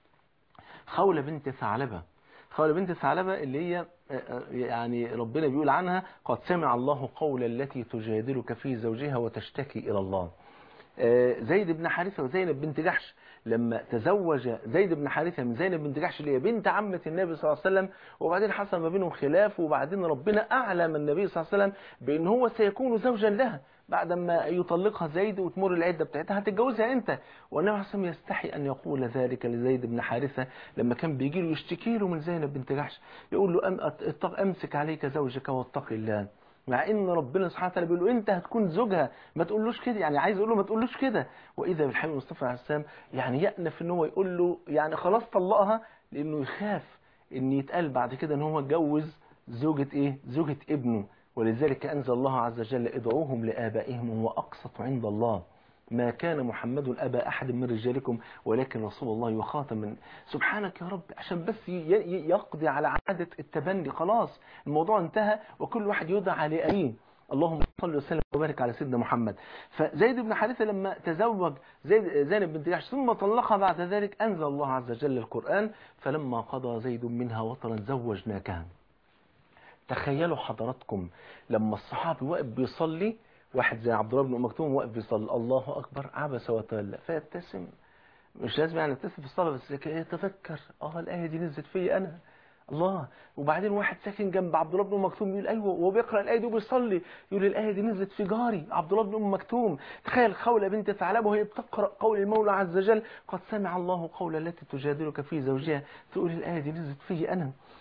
خولة بنت ثعلبة خولة بنت ثعلبة اللي هي يعني ربنا بيقول عنها قد سمع الله قول التي تجادلك في زوجها وتشتكي إلى الله زيد بن حارثة وزينب بنت جحش لما تزوج زيد بن حارثة من زينب بنت جحش اللي هي بنت عمة النبي صلى الله عليه وسلم وبعدين حصل ما بينهم خلاف وبعدين ربنا أعلم النبي صلى الله عليه وسلم بأن هو سيكون زوجا لها بعد ما يطلقها زيد وتمر العدة بتاعتها هتتجوزها انت والنبي عليه الصلاة يستحي أن يقول ذلك لزيد بن حارثة لما كان بيجي له يشتكي له من زينب بنت جحش يقول له أمسك عليك زوجك واتق الله مع ان ربنا سبحانه وتعالى بيقول له انت هتكون زوجها ما تقولوش كده يعني عايز يقول له ما تقولوش كده واذا بالحبيب المصطفى عليه السلام يعني يأنف ان هو يقول له يعني خلاص طلقها لانه يخاف ان يتقال بعد كده ان هو اتجوز زوجة ايه زوجة ابنه ولذلك انزل الله عز وجل ادعوهم لابائهم هو اقسط عند الله ما كان محمد أبا أحد من رجالكم ولكن رسول الله وخاتم من سبحانك يا رب عشان بس يقضي على عادة التبني خلاص الموضوع انتهى وكل واحد يدعى لأمين اللهم صل وسلم وبارك على سيدنا محمد فزيد بن حارثة لما تزوج زيد زينب بنت جحش ثم طلقها بعد ذلك أنزل الله عز وجل القرآن فلما قضى زيد منها وطرا زوجناكها تخيلوا حضراتكم لما الصحابي واقف بيصلي واحد زي عبد الله بن مكتوم واقف بيصلي الله اكبر عبس وتولى فيبتسم مش لازم يعني يبتسم في الصلاه بس يتفكر اه الايه دي نزلت فيا انا الله وبعدين واحد ساكن جنب عبد الله بن مكتوم يقول ايوه وهو بيقرا الايه دي وبيصلي يقول الايه دي نزلت في جاري عبد الله بن مكتوم تخيل خوله بنت ثعلبه وهي بتقرا قول المولى عز وجل قد سمع الله قول التي تجادلك في زوجها تقول الايه دي نزلت فيا انا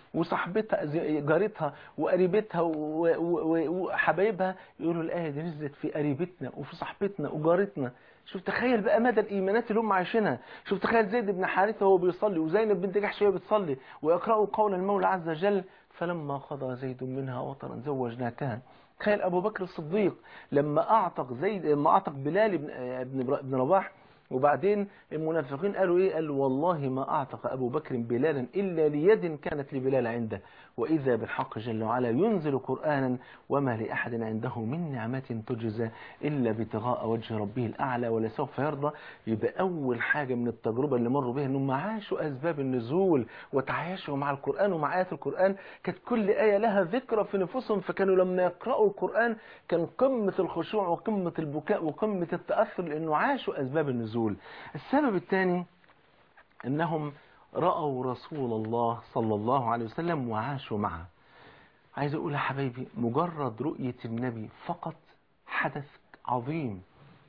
وصاحبتها زي- جارتها وقريبتها و- و- و- وحبايبها يقولوا الآية دي نزلت في قريبتنا وفي صاحبتنا وجارتنا شوف تخيل بقى مدى الإيمانات اللي هم عايشينها شوف تخيل زيد بن حارثة وهو بيصلي وزينب بنت جحش وهي بتصلي ويقرأوا قول المولى عز وجل فلما قضى زيد منها وطرا زوجناكها تخيل أبو بكر الصديق لما أعتق زيد لما أعتق بلال بن بن بن رباح وبعدين المنافقين قالوا ايه قالوا والله ما اعتق ابو بكر بلالا الا ليد كانت لبلال عنده واذا بالحق جل وعلا ينزل قرانا وما لاحد عنده من نعمه تجزى الا ابتغاء وجه ربه الاعلى ولسوف يرضى يبقى اول حاجه من التجربه اللي مروا بها انهم عاشوا اسباب النزول وتعايشوا مع القران ومع ايات القران كانت كل ايه لها ذكرى في نفوسهم فكانوا لما يقراوا القران كان قمه الخشوع وقمه البكاء وقمه التاثر لانه عاشوا اسباب النزول السبب الثاني انهم راوا رسول الله صلى الله عليه وسلم وعاشوا معه عايز اقول يا حبايبي مجرد رؤيه النبي فقط حدث عظيم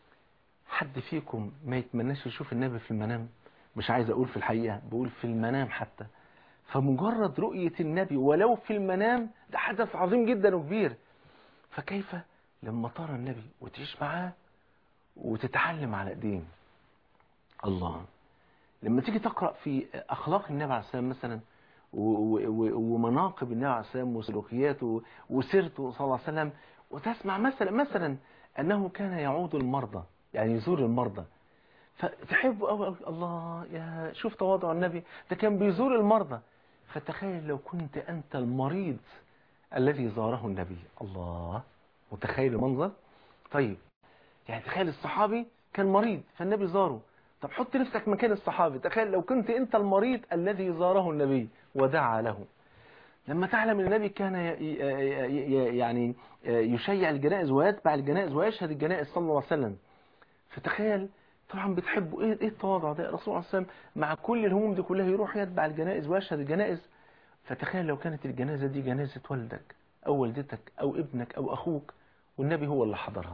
حد فيكم ما يتمناش يشوف النبي في المنام مش عايز اقول في الحقيقه بقول في المنام حتى فمجرد رؤيه النبي ولو في المنام ده حدث عظيم جدا وكبير فكيف لما ترى النبي وتعيش معاه وتتعلم على ايديه الله لما تيجي تقرأ في أخلاق النبي عليه السلام مثلا و- و- و- ومناقب النبي عليه السلام وسلوكياته وسيرته صلى الله عليه وسلم وتسمع مثلا مثلا أنه كان يعود المرضى يعني يزور المرضى فتحب أوي الله يا شوف تواضع النبي ده كان بيزور المرضى فتخيل لو كنت أنت المريض الذي زاره النبي الله متخيل المنظر طيب يعني تخيل الصحابي كان مريض فالنبي زاره طب حط نفسك مكان الصحابي تخيل لو كنت انت المريض الذي زاره النبي ودعا له لما تعلم ان النبي كان ي- ي- ي- يعني يشيع الجنائز ويتبع الجنائز ويشهد الجنائز صلى الله عليه وسلم فتخيل طبعا بتحبوا ايه ايه التواضع ده الرسول عليه السلام مع كل الهموم دي كلها يروح يتبع الجنائز ويشهد الجنائز فتخيل لو كانت الجنازه دي جنازه والدك او والدتك او ابنك او اخوك والنبي هو اللي حضرها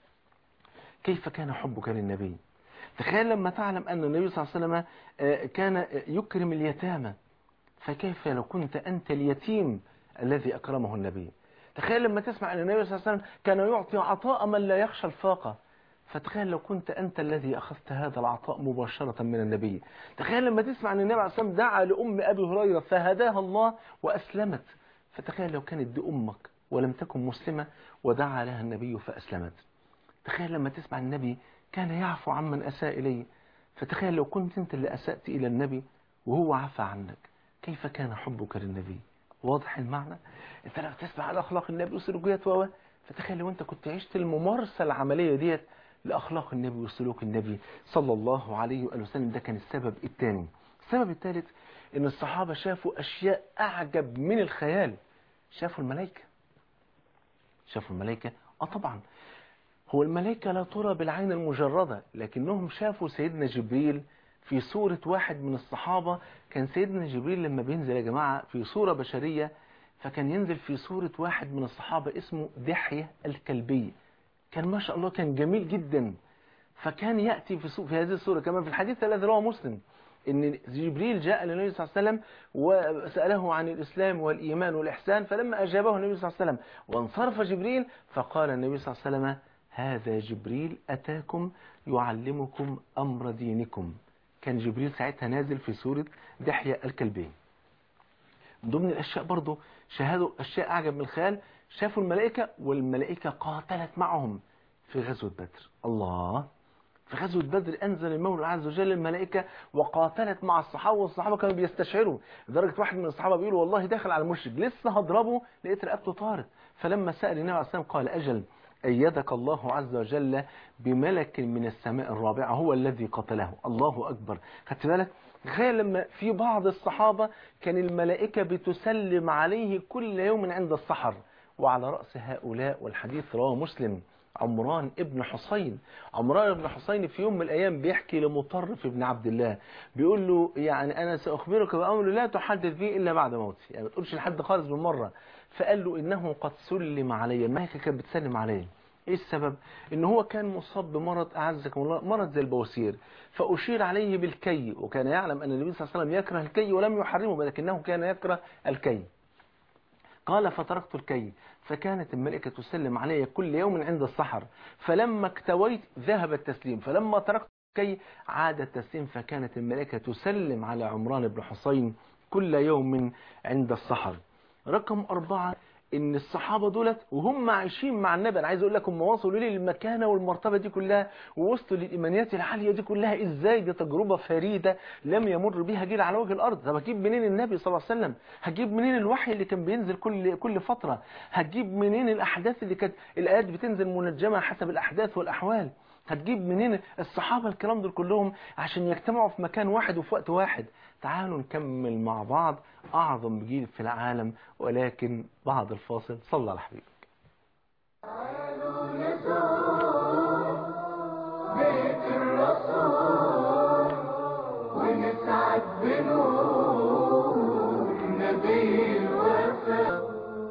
كيف كان حبك للنبي تخيل لما تعلم أن النبي صلى الله عليه وسلم آه، كان يكرم اليتامى فكيف لو كنت أنت اليتيم الذي أكرمه النبي تخيل لما تسمع أن النبي صلى الله عليه وسلم كان يعطي عطاء من لا يخشى الفاقة فتخيل لو كنت أنت الذي أخذت هذا العطاء مباشرة من النبي تخيل لما تسمع أن النبي عليه الصلاة والسلام دعا لأم أبي هريرة فهداها الله وأسلمت فتخيل لو كانت دي أمك ولم تكن مسلمة ودعا لها النبي فأسلمت تخيل لما تسمع النبي كان يعفو عمن أساء إليه فتخيل لو كنت أنت اللي أسأت إلى النبي وهو عفى عنك كيف كان حبك للنبي واضح المعنى انت لما تسمع على أخلاق النبي وسلوكيات و فتخيل لو أنت كنت عشت الممارسة العملية ديت لأخلاق النبي وسلوك النبي صلى الله عليه وآله وسلم ده كان السبب الثاني السبب الثالث ان الصحابة شافوا أشياء أعجب من الخيال شافوا الملائكة شافوا الملائكة اه طبعا هو الملائكة لا ترى بالعين المجردة لكنهم شافوا سيدنا جبريل في صورة واحد من الصحابة كان سيدنا جبريل لما بينزل يا جماعة في صورة بشرية فكان ينزل في صورة واحد من الصحابة اسمه دحية الكلبي كان ما شاء الله كان جميل جدا فكان يأتي في, في هذه الصورة كما في الحديث الذي رواه مسلم ان جبريل جاء للنبي صلى الله عليه وسلم وسأله عن الإسلام والإيمان والإحسان فلما أجابه النبي صلى الله عليه وسلم وانصرف جبريل فقال النبي صلى الله عليه وسلم هذا جبريل أتاكم يعلمكم أمر دينكم كان جبريل ساعتها نازل في سورة دحية الكلبين من ضمن الأشياء برضو شاهدوا أشياء أعجب من الخيال شافوا الملائكة والملائكة قاتلت معهم في غزوة بدر الله في غزوة بدر أنزل المولى عز وجل الملائكة وقاتلت مع الصحابة والصحابة كانوا بيستشعروا لدرجة واحد من الصحابة بيقول والله داخل على المشرك لسه هضربه لقيت رقبته طارت فلما سأل النبي عليه الصلاة والسلام قال أجل أيدك الله عز وجل بملك من السماء الرابعة هو الذي قتله الله أكبر خدت بالك تخيل لما في بعض الصحابة كان الملائكة بتسلم عليه كل يوم عند السحر وعلى رأس هؤلاء والحديث رواه مسلم عمران ابن حسين عمران ابن حسين في يوم من الأيام بيحكي لمطرف ابن عبد الله بيقول له يعني أنا سأخبرك بأمر لا تحدث به إلا بعد موتي يعني ما تقولش لحد خالص بالمرة فقال له إنه قد سلم علي الملائكة كانت بتسلم عليه ايه السبب ان هو كان مصاب بمرض اعزكم الله مرض زي البواسير فاشير عليه بالكي وكان يعلم ان النبي صلى الله عليه وسلم يكره الكي ولم يحرمه ولكنه كان يكره الكي قال فتركت الكي فكانت الملائكة تسلم علي كل يوم عند السحر فلما اكتويت ذهب التسليم فلما تركت الكي عاد التسليم فكانت الملائكة تسلم على عمران بن حسين كل يوم عند السحر رقم أربعة ان الصحابة دولت وهم عايشين مع النبي انا عايز اقول لكم وصلوا لي للمكانة والمرتبة دي كلها ووصلوا للايمانيات العالية دي كلها ازاي دي تجربة فريدة لم يمر بها جيل على وجه الارض طب هجيب منين النبي صلى الله عليه وسلم هجيب منين الوحي اللي كان بينزل كل كل فترة هتجيب منين الاحداث اللي كانت الايات بتنزل منجمة حسب الاحداث والاحوال هتجيب منين الصحابة الكلام دول كلهم عشان يجتمعوا في مكان واحد وفي وقت واحد تعالوا نكمل مع بعض أعظم جيل في العالم ولكن بعد الفاصل صلى على حبيبك بيت الرسول ونسعد بنور نبي الوفا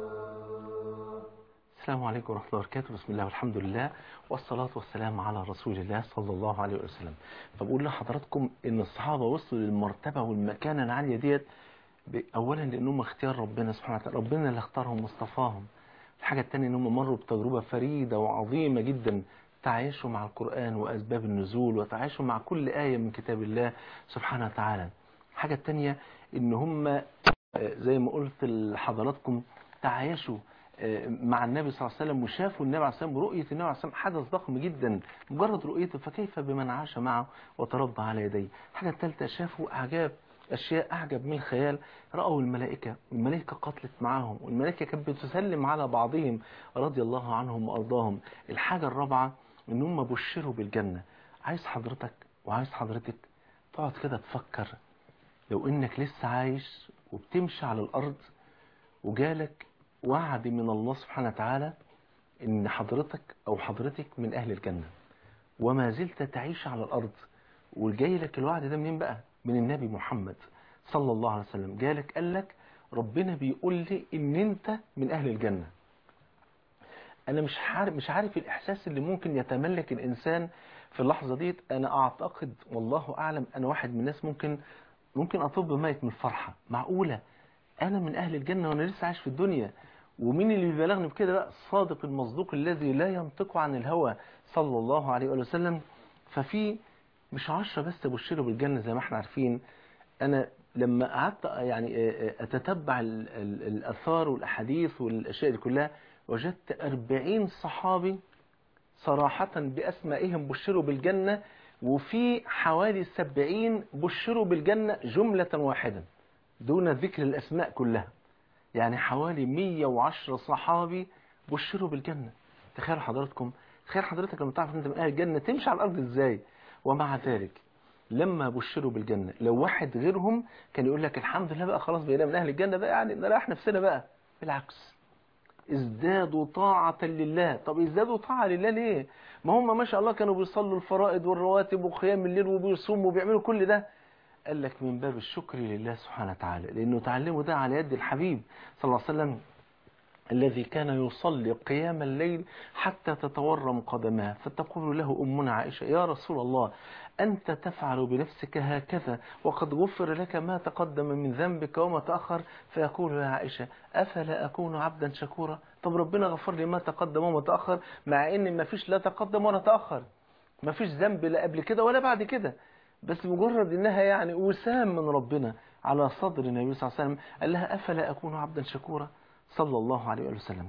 السلام عليكم ورحمة الله وبركاته بسم الله والحمد لله والصلاة والسلام على رسول الله صلى الله عليه وسلم فبقول لحضراتكم ان الصحابة وصلوا للمرتبة والمكانة العالية ديت ب- اولا لانهم اختيار ربنا سبحانه وتعالى ربنا اللي اختارهم واصطفاهم الحاجة التانية انهم مروا بتجربة فريدة وعظيمة جدا تعايشوا مع القرآن وأسباب النزول وتعايشوا مع كل آية من كتاب الله سبحانه وتعالى الحاجة التانية ان هم آه، زي ما قلت لحضراتكم تعايشوا آه، مع النبي صلى الله عليه وسلم وشافوا النبي عليه الصلاة والسلام ورؤية النبي عليه الصلاة والسلام حدث ضخم جدا مجرد رؤيته فكيف بمن عاش معه وتربى على يديه الحاجة الثالثة شافوا أعجاب أشياء أعجب من الخيال رأوا الملائكة الملائكة قتلت معاهم والملائكة كانت بتسلم على بعضهم رضي الله عنهم وأرضاهم الحاجة الرابعة إن هم بشروا بالجنة عايز حضرتك وعايز حضرتك تقعد كده تفكر لو إنك لسه عايش وبتمشي على الأرض وجالك وعد من الله سبحانه وتعالى ان حضرتك او حضرتك من اهل الجنة وما زلت تعيش على الارض وجاي لك الوعد ده منين بقى من النبي محمد صلى الله عليه وسلم جالك قال لك ربنا بيقول لي ان انت من اهل الجنة انا مش عارف مش عارف الاحساس اللي ممكن يتملك الانسان في اللحظة ديت انا اعتقد والله اعلم انا واحد من الناس ممكن ممكن اطب ميت من الفرحة معقولة انا من اهل الجنة وانا لسه عايش في الدنيا ومين اللي بيبلغني بكده بقى الصادق المصدوق الذي لا ينطق عن الهوى صلى الله عليه وآله وسلم ففي مش عشرة بس بشروا بالجنة زي ما احنا عارفين انا لما قعدت يعني اتتبع ال- ال- الاثار والاحاديث والاشياء دي كلها وجدت أربعين صحابي صراحة بأسمائهم بشروا بالجنة وفي حوالي سبعين بشروا بالجنة جملة واحدة دون ذكر الأسماء كلها يعني حوالي 110 صحابي بشروا بالجنة تخيل حضراتكم تخيل حضرتك لما تعرف ان انت من اهل الجنة تمشي على الارض ازاي ومع ذلك لما بشروا بالجنة لو واحد غيرهم كان يقول لك الحمد لله بقى خلاص بقينا من اهل الجنة بقى يعني نريح نفسنا بقى بالعكس ازدادوا طاعة لله طب ازدادوا طاعة لله ليه ما هم ما شاء الله كانوا بيصلوا الفرائض والرواتب وقيام الليل وبيصوموا وبيعملوا كل ده قال لك من باب الشكر لله سبحانه وتعالى لأنه تعلموا ده على يد الحبيب صلى الله عليه وسلم الذي كان يصلي قيام الليل حتى تتورم قدماه فتقول له أمنا عائشة يا رسول الله أنت تفعل بنفسك هكذا وقد غفر لك ما تقدم من ذنبك وما تأخر فيقول يا عائشة أفلا أكون عبدا شكورا طب ربنا غفر لي ما تقدم وما تأخر مع إن ما فيش لا تقدم ولا تأخر ما فيش ذنب لا قبل كده ولا بعد كده بس مجرد إنها يعني وسام من ربنا على صدر النبي صلى الله عليه وسلم قال لها أفلا أكون عبدا شكورا صلى الله عليه وسلم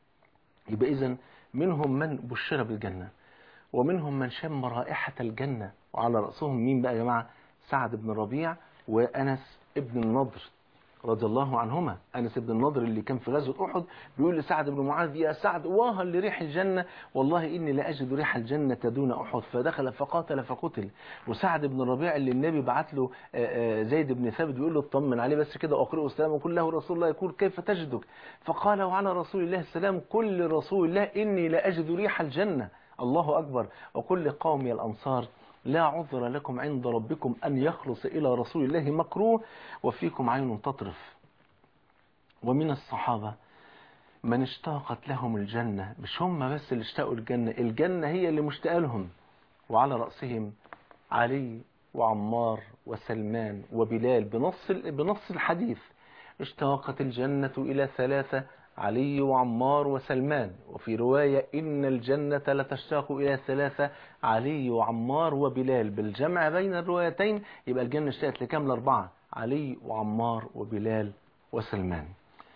يبقى إذن منهم من بشر بالجنة ومنهم من شم رائحة الجنة وعلى رأسهم مين بقى يا جماعة سعد بن ربيع وأنس ابن النضر رضي الله عنهما أنس بن النضر اللي كان في غزوة أحد بيقول لسعد بن معاذ يا سعد واها لريح الجنة والله إني لا أجد ريح الجنة دون أحد فدخل فقاتل فقتل وسعد بن الربيع اللي النبي بعت له آه، آه، زيد بن ثابت بيقول له اطمن عليه بس كده أقرئه السلام وقل له رسول الله يقول كيف تجدك فقال وعلى رسول الله السلام قل لرسول الله إني لا أجد ريح الجنة الله أكبر وقل لقومي الأنصار لا عذر لكم عند ربكم أن يخلص إلى رسول الله مكروه وفيكم عين تطرف ومن الصحابة من اشتاقت لهم الجنة مش هم بس اللي اشتاقوا الجنة الجنة هي اللي مشتاقة لهم وعلى رأسهم علي وعمار وسلمان وبلال بنص بنص الحديث اشتاقت الجنة إلى ثلاثة علي وعمار وسلمان وفي رواية إن الجنة لتشتاق إلى ثلاثة علي وعمار وبلال بالجمع بين الروايتين يبقى الجنة اشتاقت لكام الأربعة علي وعمار وبلال وسلمان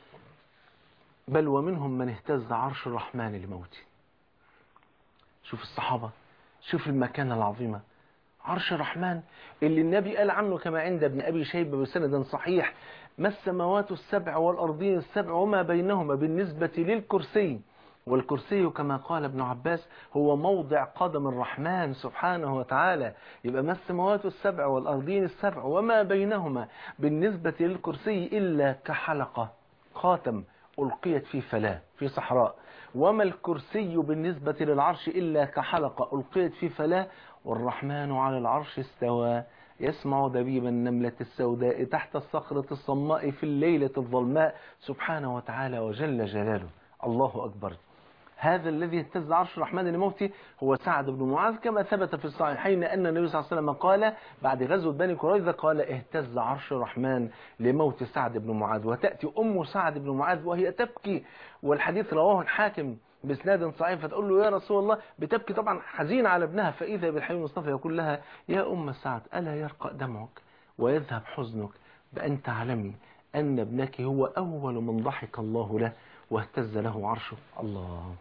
بل ومنهم من اهتز عرش الرحمن لموته شوف الصحابة شوف المكانة العظيمة عرش الرحمن اللي النبي قال عنه كما عند ابن أبي شيبة بسند صحيح ما السماوات السبع والأرضين السبع وما بينهما بالنسبة للكرسي والكرسي كما قال ابن عباس هو موضع قدم الرحمن سبحانه وتعالى يبقى ما السماوات السبع والأرضين السبع وما بينهما بالنسبة للكرسي إلا كحلقة خاتم ألقيت في فلاة في صحراء وما الكرسي بالنسبة للعرش إلا كحلقة ألقيت في فلاة والرحمن على العرش استوى يسمع دبيب النملة السوداء تحت الصخرة الصماء في الليلة الظلماء سبحانه وتعالى وجل جلاله الله أكبر هذا الذي اهتز عرش الرحمن لموته هو سعد بن معاذ كما ثبت في الصحيحين أن النبي صلى الله عليه وسلم قال بعد غزوة بني قريظة قال اهتز عرش الرحمن لموت سعد بن معاذ وتأتي أم سعد بن معاذ وهي تبكي والحديث رواه الحاكم باسناد صحيح فتقول له يا رسول الله بتبكي طبعا حزينة على ابنها فإذا بالحبيب المصطفى يقول لها يا أم سعد ألا يرقى دمعك ويذهب حزنك بأن تعلمي أن ابنك هو أول من ضحك الله له واهتز له عرشه الله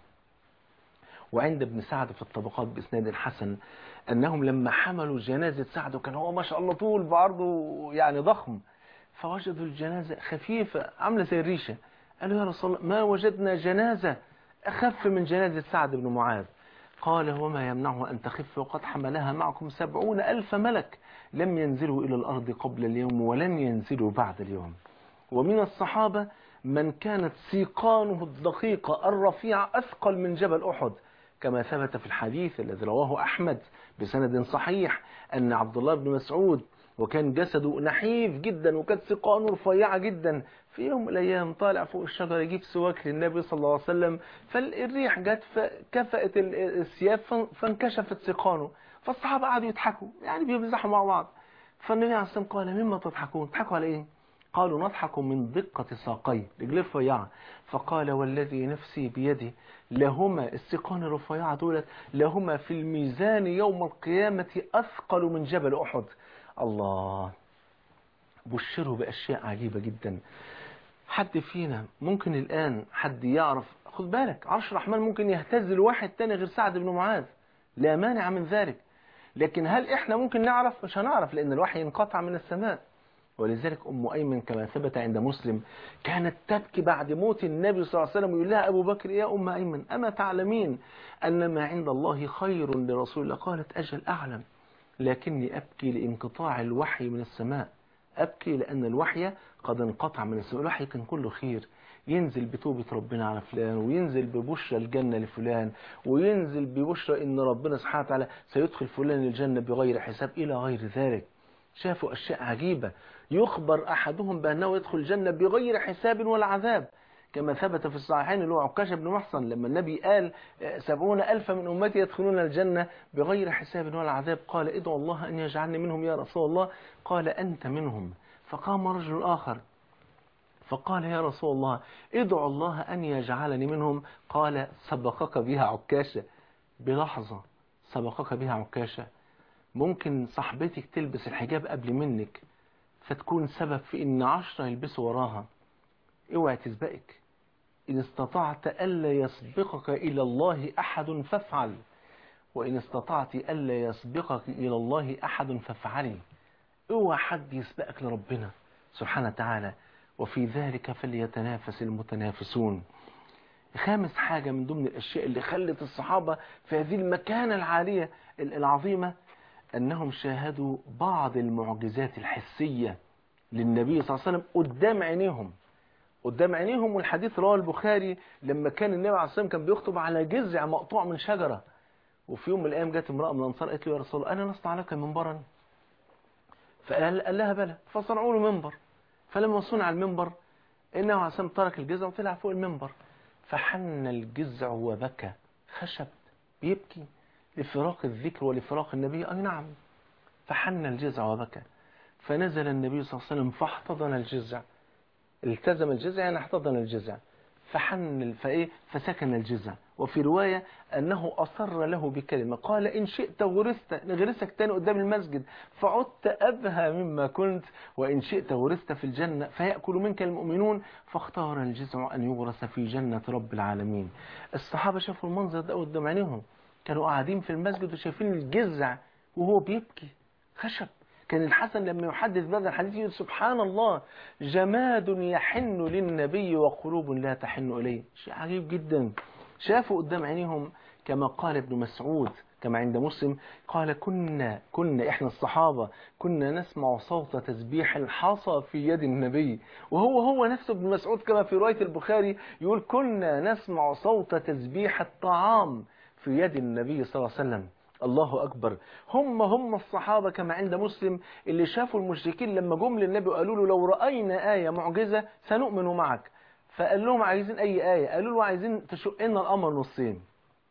وعند ابن سعد في الطبقات بإسناد حسن أنهم لما حملوا جنازة سعد وكان هو ما شاء الله طول بعرضه يعني ضخم فوجدوا الجنازة خفيفة عاملة زي الريشة قالوا يا رسول الله ما وجدنا جنازة أخف من جنازة سعد بن معاذ قال وما يمنعه أن تخف وقد حملها معكم سبعون ألف ملك لم ينزلوا إلى الأرض قبل اليوم ولن ينزلوا بعد اليوم ومن الصحابة من كانت سيقانه الدقيقة الرفيعة أثقل من جبل أحد كما ثبت في الحديث الذي رواه أحمد بسند صحيح أن عبد الله بن مسعود وكان جسده نحيف جدا وكانت سيقانه رفيعة جدا في يوم من الأيام طالع فوق الشجرة يجيب سواك للنبي صلى الله عليه وسلم فالريح جت فكفأت الثياب فانكشفت سيقانه فالصحابة قعدوا يضحكوا يعني بيمزحوا مع بعض فالنبي عليه الصلاة والسلام قال مما تضحكون تضحكوا على ايه قالوا نضحك من دقة ساقيه رجليه رفيعة فقال والذي نفسي بيدي لهما السيقان الرفيعة دولت لهما في الميزان يوم القيامة أثقل من جبل أحد الله بشروا بأشياء عجيبة جدا حد فينا ممكن الآن حد يعرف خد بالك عرش الرحمن ممكن يهتز لواحد تاني غير سعد بن معاذ لا مانع من ذلك لكن هل احنا ممكن نعرف مش هنعرف لأن الوحي انقطع من السماء ولذلك أم أيمن كما ثبت عند مسلم كانت تبكي بعد موت النبي صلى الله عليه وسلم ويقول لها أبو بكر يا أم أيمن أما تعلمين أن ما عند الله خير لرسول الله قالت أجل أعلم لكني أبكي لانقطاع الوحي من السماء أبكي لأن الوحي قد انقطع من السماء الوحي كان كله خير ينزل بتوبة ربنا على فلان وينزل ببشرى الجنة لفلان وينزل ببشرى إن ربنا سبحانه وتعالى سيدخل فلان الجنة بغير حساب إلى غير ذلك شافوا أشياء عجيبة يخبر أحدهم بأنه يدخل الجنة بغير حساب ولا عذاب كما ثبت في الصحيحين اللي هو عكاشة بن محصن لما النبي قال سبعون ألف من أمتي يدخلون الجنة بغير حساب ولا عذاب قال ادعو الله أن يجعلني منهم يا رسول الله قال أنت منهم فقام رجل آخر فقال يا رسول الله ادعو الله أن يجعلني منهم قال سبقك بها عكاشة بلحظة سبقك بها عكاشة ممكن صاحبتك تلبس الحجاب قبل منك فتكون سبب في ان عشرة يلبسوا وراها اوعي تسبقك ان استطعت الا يسبقك الى الله احد فافعل وان استطعت الا يسبقك الى الله احد فافعلي اوعى حد يسبقك لربنا سبحانه وتعالى وفي ذلك فليتنافس المتنافسون خامس حاجة من ضمن الأشياء اللي خلت الصحابة في هذه المكانة العالية العظيمة أنهم شاهدوا بعض المعجزات الحسية للنبي صلى الله عليه وسلم قدام عينيهم قدام عينيهم والحديث رواه البخاري لما كان النبي عليه الصلاة والسلام كان بيخطب على جذع مقطوع من شجرة وفي يوم من الأيام جت امرأة من الأنصار قالت له يا رسول الله أنا نصنع لك منبرا فقال قال لها بلى فصنعوا له منبر فلما صنع المنبر النبي عليه الصلاة والسلام ترك الجذع وطلع فوق المنبر فحن الجزع وبكى خشب بيبكي لفراق الذكر ولفراق النبي أي نعم فحن الجزع وبكى فنزل النبي صلى الله عليه وسلم فاحتضن الجزع التزم الجزع يعني احتضن الجزع فحن فايه فسكن الجزع وفي رواية أنه أصر له بكلمة قال إن شئت غرست نغرسك تاني قدام المسجد فعدت أبهى مما كنت وإن شئت غرست في الجنة فيأكل منك المؤمنون فاختار الجزع أن يغرس في جنة رب العالمين الصحابة شافوا المنظر ده قدام عينيهم كانوا قاعدين في المسجد وشايفين الجزع وهو بيبكي خشب كان الحسن لما يحدث بهذا الحديث يقول سبحان الله جماد يحن للنبي وقلوب لا تحن إليه شيء عجيب جدا شافوا قدام عينيهم كما قال ابن مسعود كما عند مسلم قال كنا كنا احنا الصحابة كنا نسمع صوت تسبيح الحصى في يد النبي وهو هو نفسه ابن مسعود كما في رواية البخاري يقول كنا نسمع صوت تسبيح الطعام في يد النبي صلى الله عليه وسلم الله أكبر هم هم الصحابة كما عند مسلم اللي شافوا المشركين لما جم للنبي وقالوا له لو رأينا آية معجزة سنؤمن معك فقال لهم عايزين أي آية قالوا له عايزين تشق لنا القمر نصين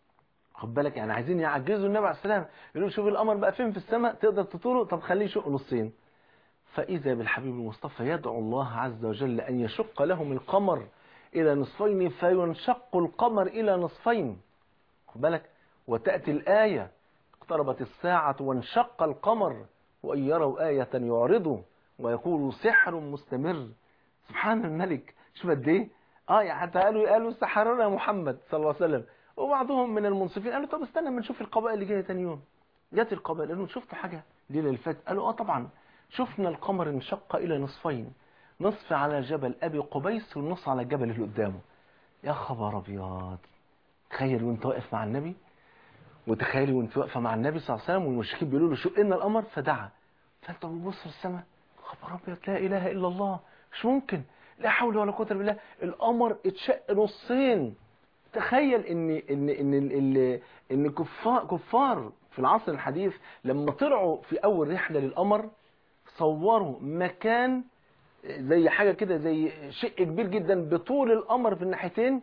خد بالك يعني عايزين يعجزوا النبي عليه السلام يقولوا شوف القمر بقى فين في السماء تقدر تطوله طب خليه يشق نصين فإذا بالحبيب المصطفى يدعو الله عز وجل أن يشق لهم القمر إلى نصفين فينشق القمر إلى نصفين خد بالك وتأتي الآية اقتربت الساعة وانشق القمر وإن يروا آية يعرضوا ويقولوا سحر مستمر سبحان الملك شوف قد ايه اه يعني حتى قالوا قالوا سحرنا محمد صلى الله عليه وسلم وبعضهم من المنصفين قالوا طب استنى اما نشوف القبائل اللي جايه تاني يوم جت القبائل قالوا شفتوا حاجه ليله اللي فاتت قالوا اه طبعا شفنا القمر انشق الى نصفين نصف على جبل ابي قبيس والنص على الجبل اللي قدامه يا خبر ابيض تخيل وانت واقف مع النبي وتخيلي وانت واقفه مع النبي صلى الله عليه وسلم والمشركين بيقولوا له شق لنا القمر فدعا فانت بتبص في السماء خبر ابيض لا اله الا الله مش ممكن لا حول ولا قوه الا بالله القمر اتشق نصين تخيل ان ان ان ان, إن كفار كفار في العصر الحديث لما طلعوا في اول رحله للقمر صوروا مكان زي حاجه كده زي شق كبير جدا بطول القمر في الناحيتين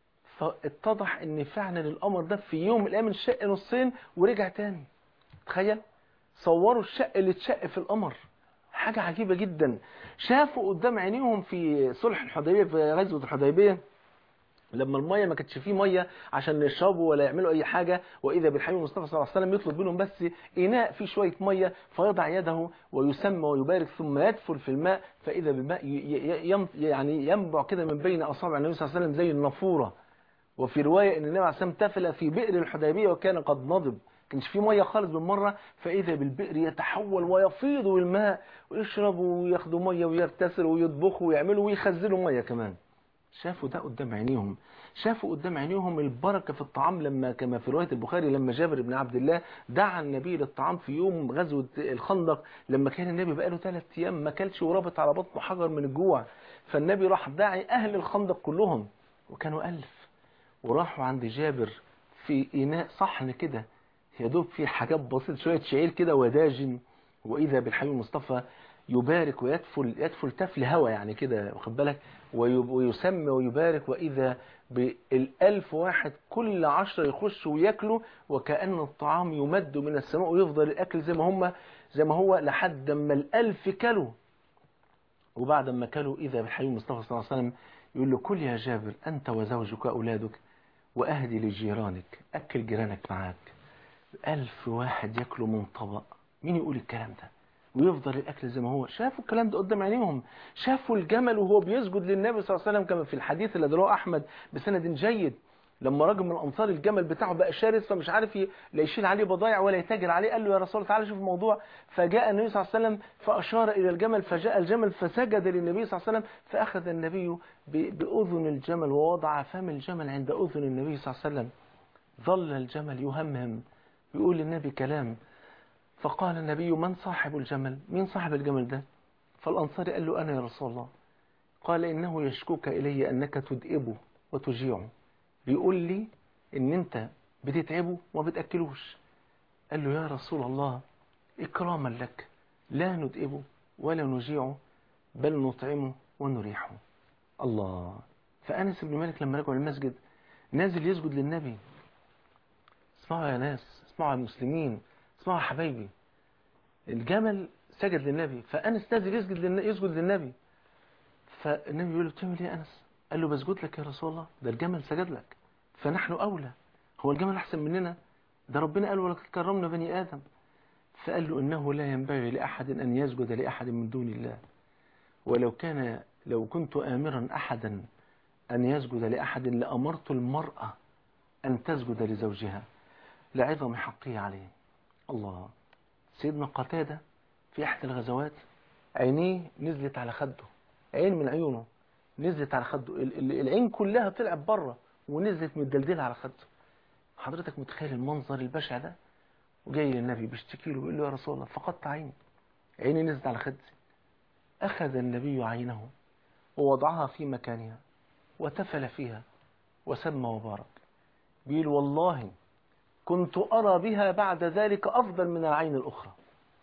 فاتضح ان فعلا القمر ده في يوم من الايام انشق نصين ورجع تاني تخيل صوروا الشق اللي اتشق في القمر حاجة عجيبة جدا شافوا قدام عينيهم في صلح الحديبية في غزوة الحديبية لما المية ما كانتش فيه مية عشان يشربوا ولا يعملوا أي حاجة وإذا بالحبيب المصطفى صلى الله عليه وسلم يطلب منهم بس إناء فيه شوية مية فيضع يده ويسمى ويبارك ثم يدفل في الماء فإذا بالماء يعني ينبع كده من بين أصابع النبي صلى الله عليه وسلم زي النافورة وفي رواية أن النبي عليه الصلاة والسلام تفل في بئر الحديبية وكان قد نضب كانش في ميه خالص بالمره فاذا بالبئر يتحول ويفيض الماء ويشربوا وياخدوا ميه ويغتسلوا ويطبخوا ويعملوا ويخزنوا ميه كمان شافوا ده قدام عينيهم شافوا قدام عينيهم البركه في الطعام لما كما في روايه البخاري لما جابر بن عبد الله دعا النبي للطعام في يوم غزوه الخندق لما كان النبي بقاله ثلاث ايام ما كلش ورابط على بطنه حجر من الجوع فالنبي راح داعي اهل الخندق كلهم وكانوا ألف وراحوا عند جابر في إناء صحن كده يا دوب في حاجات بسيطة شوية شعير كده وداجن وإذا بالحبيب المصطفى يبارك ويدفل يدفل تفل هوا يعني كده واخد بالك ويسمي ويبارك وإذا بالألف واحد كل عشرة يخشوا وياكلوا وكأن الطعام يمد من السماء ويفضل الأكل زي ما هم زي ما هو لحد ما الألف كلوا وبعد ما كلوا إذا بالحبيب المصطفى صلى الله عليه وسلم يقول له كل يا جابر أنت وزوجك وأولادك وأهدي لجيرانك أكل جيرانك معاك ألف واحد ياكلوا من طبق مين يقول الكلام ده ويفضل الأكل زي ما هو شافوا الكلام ده قدام عينيهم شافوا الجمل وهو بيسجد للنبي صلى الله عليه وسلم كما في الحديث اللي رواه أحمد بسند جيد لما راجل من الأنصار الجمل بتاعه بقى شارس فمش عارف لا يشيل عليه بضايع ولا يتاجر عليه قال له يا رسول الله تعالى شوف الموضوع فجاء النبي صلى الله عليه وسلم فأشار إلى الجمل فجاء الجمل فسجد للنبي صلى الله عليه وسلم فأخذ النبي بأذن الجمل ووضع فم الجمل عند أذن النبي صلى الله عليه وسلم ظل الجمل يهمهم يقول للنبي كلام فقال النبي من صاحب الجمل مين صاحب الجمل ده فالأنصاري قال له أنا يا رسول الله قال إنه يشكوك إلي أنك تدئبه وتجيعه بيقول لي ان انت بتتعبه وما بتأكلوش قال له يا رسول الله اكراما لك لا ندئبه ولا نجيعه بل نطعمه ونريحه الله فأنس بن مالك لما رجعوا المسجد نازل يسجد للنبي اسمعوا يا ناس اسمعوا يا مسلمين اسمعوا يا حبايبي الجمل سجد للنبي فأنس نازل يسجد للنبي, يسجد للنبي فالنبي بيقول له بتعمل ايه يا أنس قال له بسجد لك يا رسول الله ده الجمل سجد لك فنحن أولى هو الجمل أحسن مننا ده ربنا قال ولقد كرمنا بني آدم فقال له إنه لا ينبغي لأحد أن يسجد لأحد من دون الله ولو كان لو كنت آمرا أحدا أن يسجد لأحد لأمرت المرأة أن تسجد لزوجها لعظم حقه عليه الله سيدنا قتادة في أحد الغزوات عينيه نزلت على خده عين من عيونه نزلت على خده ال- ال- العين كلها طلعت بره ونزلت متدلدلة على خده حضرتك متخيل المنظر البشع ده وجاي للنبي بيشتكي له ويقول له يا رسول الله فقدت عيني عيني نزلت على خدي أخذ النبي عينه ووضعها في مكانها وتفل فيها وسمى وبارك بيقول والله كنت أرى بها بعد ذلك أفضل من العين الأخرى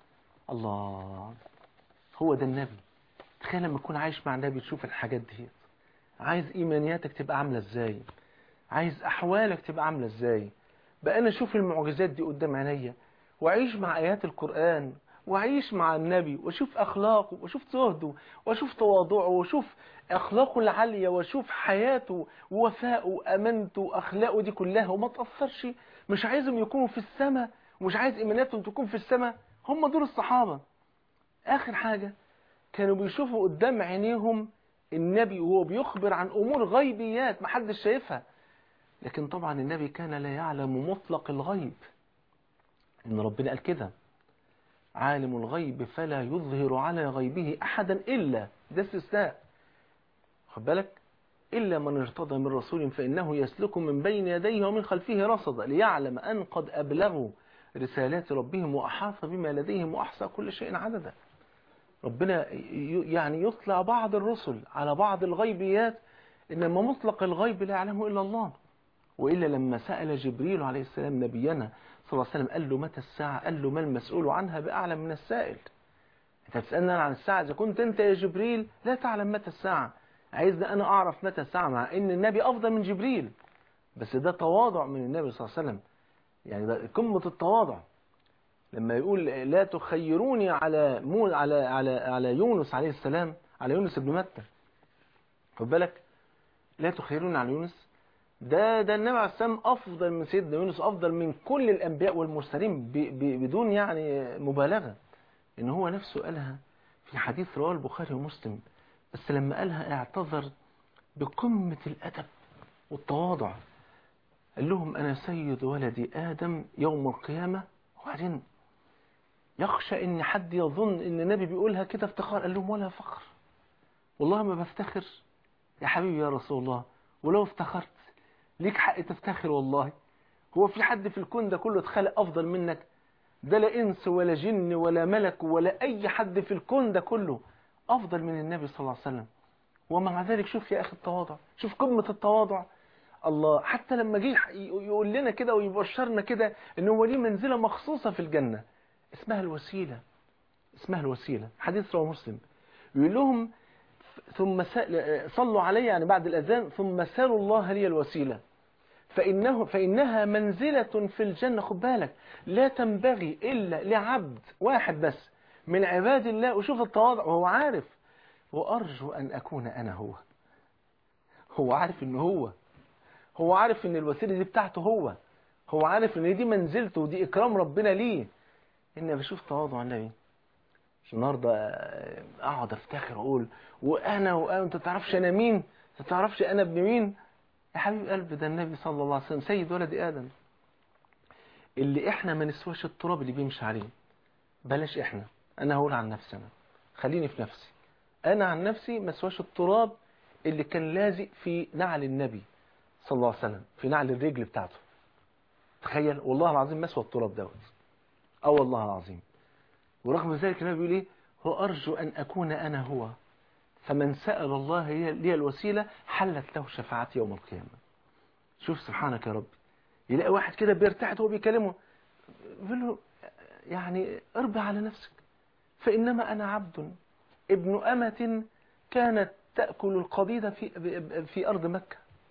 الله هو ده النبي تخيل لما تكون عايش مع النبي تشوف الحاجات دي عايز إيمانياتك تبقى عاملة إزاي عايز أحوالك تبقى عاملة إزاي بقى أنا أشوف المعجزات دي قدام عينيا وأعيش مع آيات القرآن وأعيش مع النبي وأشوف أخلاقه وأشوف زهده وأشوف تواضعه وأشوف أخلاقه العالية وأشوف حياته ووفائه وأمانته وأخلاقه دي كلها وما تأثرش مش عايزهم يكونوا في السماء ومش عايز إيماناتهم تكون في السماء هم دول الصحابة آخر حاجة كانوا بيشوفوا قدام عينيهم النبي وهو بيخبر عن أمور غيبيات محدش شايفها لكن طبعا النبي كان لا يعلم مطلق الغيب إن ربنا قال كده عالم الغيب فلا يظهر على غيبه أحدا إلا ده استثناء خد بالك إلا من ارتضى من رسول فإنه يسلك من بين يديه ومن خلفه رصدا ليعلم أن قد أبلغوا رسالات ربهم وأحاط بما لديهم وأحصى كل شيء عددا ربنا ي- يعني يطلع بعض الرسل على بعض الغيبيات إنما مطلق الغيب لا يعلمه إلا الله وإلا لما سأل جبريل عليه السلام نبينا صلى الله عليه وسلم قال له متى الساعة قال له ما المسؤول عنها بأعلم من السائل انت بتسألني أنا عن الساعة إذا كنت أنت يا جبريل لا تعلم متى الساعة عايزني أنا أعرف متى الساعة مع إن النبي أفضل من جبريل بس ده تواضع من النبي صلى الله عليه وسلم يعني ده قمة التواضع لما يقول لا تخيروني على مو على على على يونس عليه السلام على يونس بن متى خد بالك لا تخيروني على يونس ده ده النبي عليه السلام افضل من سيدنا يونس افضل من كل الانبياء والمرسلين ب- ب- بدون يعني مبالغه ان هو نفسه قالها في حديث رواه البخاري ومسلم بس لما قالها اعتذر بقمه الادب والتواضع قال لهم انا سيد ولد ادم يوم القيامه وبعدين يخشى ان حد يظن ان النبي بيقولها كده افتخار قال لهم ولا فخر والله ما بفتخر يا حبيبي يا رسول الله ولو افتخرت ليك حق تفتخر والله هو في حد في الكون ده كله اتخلق افضل منك ده لا انس ولا جن ولا ملك ولا اي حد في الكون ده كله افضل من النبي صلى الله عليه وسلم ومع ذلك شوف يا اخي التواضع شوف قمه التواضع الله حتى لما جه يقول لنا كده ويبشرنا كده ان هو ليه منزله مخصوصه في الجنه اسمها الوسيله اسمها الوسيله حديث رواه مسلم يقول لهم ثم سأل صلوا علي يعني بعد الأذان ثم سألوا الله لي الوسيلة فإنه فإنها منزلة في الجنة خد بالك لا تنبغي إلا لعبد واحد بس من عباد الله وشوف التواضع وهو عارف وأرجو أن أكون أنا هو هو عارف إن هو هو عارف إن الوسيلة دي بتاعته هو هو عارف إن دي منزلته ودي إكرام ربنا ليه إن بشوف تواضع النبي مش النهارده اقعد افتخر واقول وانا وانا انت تعرفش انا مين انت تعرفش انا ابن مين يا حبيب قلبي ده النبي صلى الله عليه وسلم سيد ولد ادم اللي احنا ما نسواش التراب اللي بيمشي عليه بلاش احنا انا هقول عن نفسي انا خليني في نفسي انا عن نفسي ما اسواش التراب اللي كان لازق في نعل النبي صلى الله عليه وسلم في نعل الرجل بتاعته تخيل والله العظيم ما اسوى التراب دوت اه والله العظيم ورغم ذلك النبي بيقول ايه هو ارجو ان اكون انا هو فمن سأل الله لي الوسيلة حلت له شفاعتي يوم القيامة شوف سبحانك يا رب يلاقي واحد كده بيرتعد وهو بيكلمه بيقول له يعني اربع على نفسك فإنما أنا عبد ابن أمة كانت تأكل القضيد في, في أرض مكة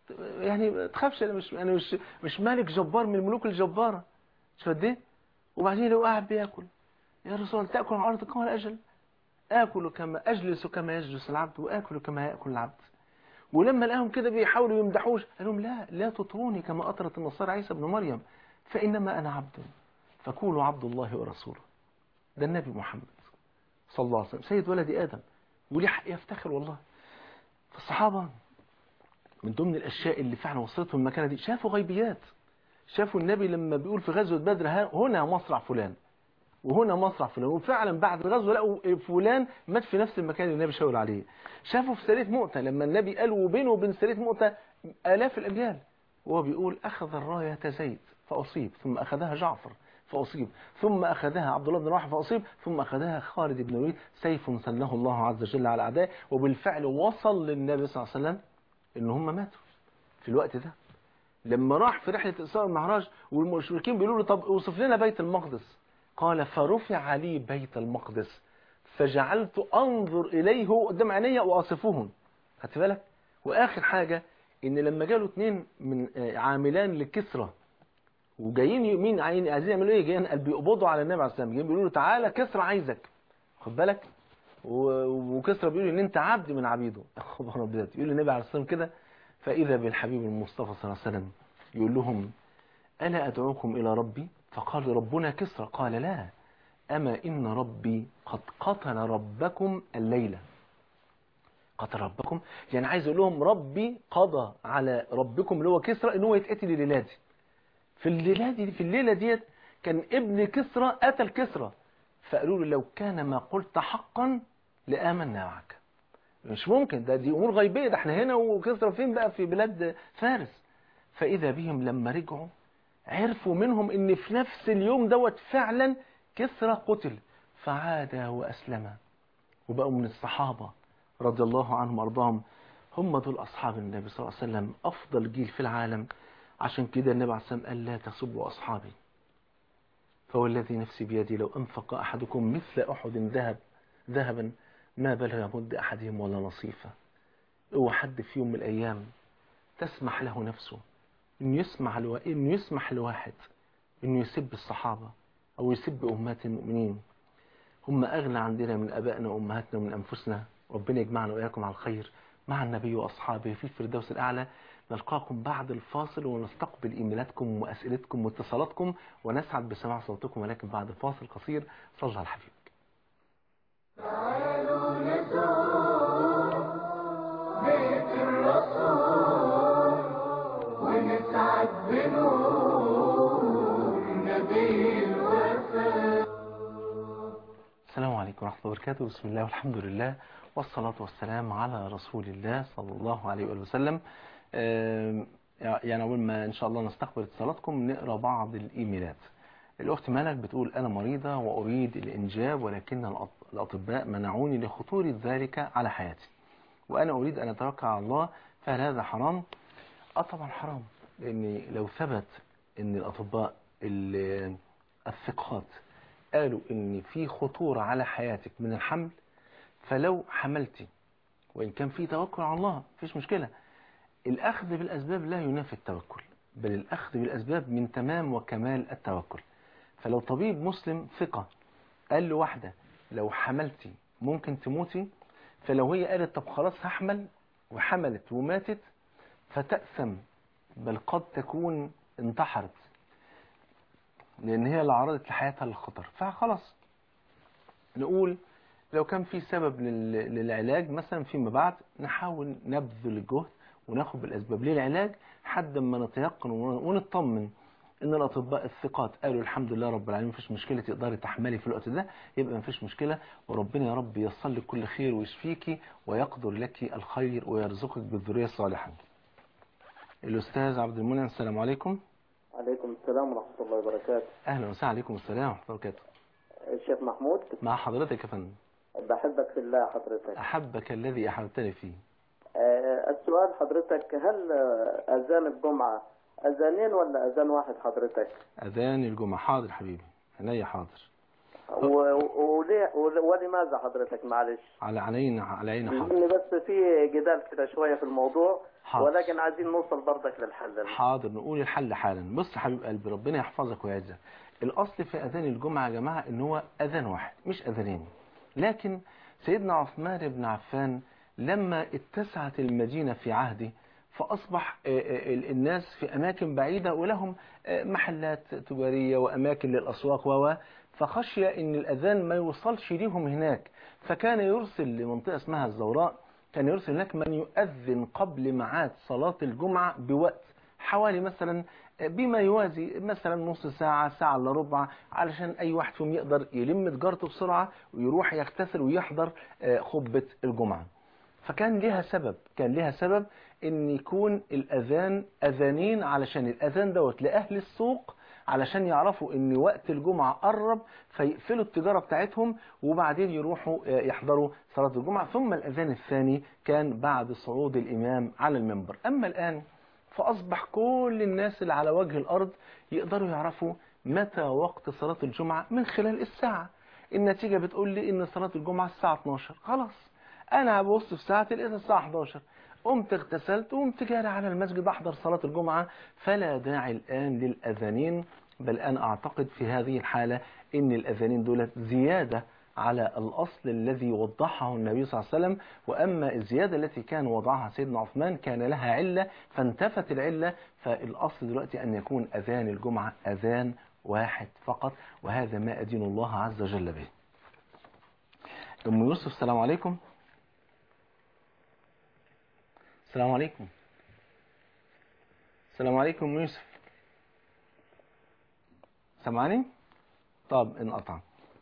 يعني ما تخافش انا مش انا مش مش ملك جبار من الملوك الجباره مش قد ايه وبعدين لو قاعد بياكل يا رسول الله تاكل على ارضك ولا اجل اكل كما اجلس كما يجلس العبد واكل كما ياكل العبد ولما لقاهم كده بيحاولوا يمدحوش قال لهم لا لا تطروني كما اطرت النصارى عيسى ابن مريم فانما انا عبد فكونوا عبد الله ورسوله ده النبي محمد صلى الله عليه وسلم سيد ولد ادم وليه حق يفتخر والله فالصحابه من ضمن الاشياء اللي فعلا وصلتهم المكانه دي شافوا غيبيات شافوا النبي لما بيقول في غزوه بدر ها- هنا مصرع فلان وهنا مصرع فلان وفعلا بعد الغزوه لقوا فلان مات في نفس المكان اللي النبي شاور عليه شافوا في سريه مؤتة لما النبي قال وبينه وبين سريه مؤتة الاف الاميال وهو بيقول اخذ الرايه زيد فاصيب ثم اخذها جعفر فاصيب ثم اخذها عبد الله بن رواحه فاصيب ثم اخذها خالد بن الوليد سيف سنه الله عز وجل على اعدائه وبالفعل وصل للنبي صلى الله عليه وسلم ان هم ماتوا في الوقت ده لما راح في رحله الاسراء والمعراج والمشركين بيقولوا له طب اوصف لنا بيت المقدس قال فرفع لي بيت المقدس فجعلت انظر اليه قدام عيني واصفهم خدت بالك واخر حاجه ان لما جاله اثنين من آه، عاملان لكسرى وجايين يمين عايزين عايزين يعملوا ايه جايين قال بيقبضوا على النبي عليه السلام جايين بيقولوا له تعالى كسرى عايزك خد بالك و- وكسرى بيقول ان انت عبد من عبيده خبر ابيض يقول النبي عليه السلام كده فاذا بالحبيب المصطفى صلى الله عليه وسلم يقول لهم الا ادعوكم الى ربي فقال ربنا كسرى قال لا اما ان ربي قد قتل ربكم الليله قتل ربكم يعني عايز اقول لهم ربي قضى على ربكم اللي هو كسرى ان هو يتقتل الليله دي في الليله دي في الليله ديت كان ابن كسرى قتل كسرى فقالوا له لو كان ما قلت حقا لآمنا معك مش ممكن ده دي امور غيبيه ده احنا هنا وكسرى فين بقى في بلاد فارس فاذا بهم لما رجعوا عرفوا منهم ان في نفس اليوم دوت فعلا كسرى قتل فعادا واسلما وبقوا من الصحابه رضي الله عنهم وارضاهم هم دول اصحاب النبي صلى الله عليه وسلم افضل جيل في العالم عشان كده النبي عليه الصلاه والسلام قال لا تسبوا اصحابي فوالذي نفسي بيدي لو انفق احدكم مثل احد ذهب ذهبا ما بلغ مد احدهم ولا نصيفه اوعى حد في يوم من الايام تسمح له نفسه انه يسمح لو... انه يسمح لواحد انه يسب الصحابه او يسب امهات المؤمنين هم اغلى عندنا من ابائنا وامهاتنا ومن انفسنا ربنا يجمعنا واياكم على الخير مع النبي واصحابه في الفردوس الاعلى نلقاكم بعد الفاصل ونستقبل ايميلاتكم واسئلتكم واتصالاتكم ونسعد بسماع صوتكم ولكن بعد فاصل قصير صلى على الحبيب تعالوا نزور بيت الرسول ونسعد بنور نبي الوفاء السلام عليكم ورحمة الله وبركاته بسم الله والحمد لله والصلاة والسلام على رسول الله صلى الله عليه وآله وسلم آم، يعني أول ما إن شاء الله نستقبل اتصالاتكم نقرأ بعض الإيميلات الأخت ملك بتقول أنا مريضة وأريد الإنجاب ولكن الأط- الأطباء منعوني لخطورة ذلك على حياتي وأنا أريد أن أتوكل على الله فهل هذا حرام؟ اه طبعا حرام لان لو ثبت ان الاطباء ال- الثقات قالوا ان في خطورة على حياتك من الحمل فلو حملتي وان كان في توكل على الله مفيش مشكلة الاخذ بالاسباب لا ينافي التوكل بل الاخذ بالاسباب من تمام وكمال التوكل فلو طبيب مسلم ثقة قال له واحدة لو حملتي ممكن تموتي فلو هي قالت طب خلاص هحمل وحملت وماتت فتأثم بل قد تكون انتحرت لأن هي اللي عرضت لحياتها للخطر فخلاص نقول لو كان في سبب لل- للعلاج مثلا فيما بعد نحاول نبذل الجهد وناخد بالأسباب للعلاج حد ما نتيقن ون- ونطمن ان الاطباء الثقات قالوا الحمد لله رب العالمين مفيش مشكله تقدري تحملي في الوقت ده يبقى مفيش مشكله وربنا يا رب ييسر لك كل خير ويشفيكي ويقدر لك الخير ويرزقك بالذريه الصالحه. الاستاذ عبد المنعم السلام عليكم. عليكم السلام ورحمة الله وبركاته اهلا وسهلا عليكم السلام ورحمه الله وبركاته. الشيخ محمود مع حضرتك يا فندم. بحبك في الله حضرتك احبك الذي احببتني فيه. آه، السؤال حضرتك هل آه، أذان الجمعة أذانين ولا أذان واحد حضرتك اذان الجمعه حاضر حبيبي عينيا حاضر. و- و- وليه ول- ولماذا حضرتك معلش على عينينا على عيني حاضر. لأن بس في جدال كده شوية في الموضوع حاضر. ولكن عايزين نوصل برضك للحل ده. حاضر نقول الحل حالا بص يا حبيب قلبي ربنا يحفظك ويعزك الاصل في اذان الجمعه يا جماعه ان هو اذان واحد مش اذانين لكن سيدنا عثمان بن عفان لما اتسعت المدينه في عهده فاصبح آه، آه، الناس في اماكن بعيده ولهم آه، محلات تجاريه واماكن للاسواق و فخشي ان الاذان ما يوصلش ليهم هناك فكان يرسل لمنطقه اسمها الزوراء كان يرسل هناك من يؤذن قبل ميعاد صلاة الجمعة بوقت حوالي مثلا بما يوازي مثلا نص ساعة ساعة الا ربع علشان أي واحد فيهم يقدر يلم تجارته بسرعة ويروح يغتسل ويحضر آه، خطبة الجمعة فكان لها سبب كان لها سبب ان يكون الاذان اذانين علشان الاذان دوت لاهل السوق علشان يعرفوا ان وقت الجمعة قرب فيقفلوا التجارة بتاعتهم وبعدين يروحوا آه، يحضروا صلاة الجمعة ثم الاذان الثاني كان بعد صعود الامام على المنبر اما الان فاصبح كل الناس اللي على وجه الارض يقدروا يعرفوا متى وقت صلاة الجمعة من خلال الساعة النتيجة بتقول لي ان صلاة الجمعة الساعة 12 خلاص انا هبص في ساعتي لقيت الساعه 11 قمت اغتسلت وقمت جاري على المسجد احضر صلاه الجمعه فلا داعي الان للاذانين بل انا اعتقد في هذه الحاله ان الاذانين دولت زياده على الاصل الذي وضحه النبي صلى الله عليه وسلم واما الزياده التي كان وضعها سيدنا عثمان كان لها عله فانتفت العله فالاصل دلوقتي ان يكون اذان الجمعه اذان واحد فقط وهذا ما ادين الله عز وجل به. ام يوسف السلام عليكم. السلام عليكم السلام عليكم أم يوسف سمعني طب انقطع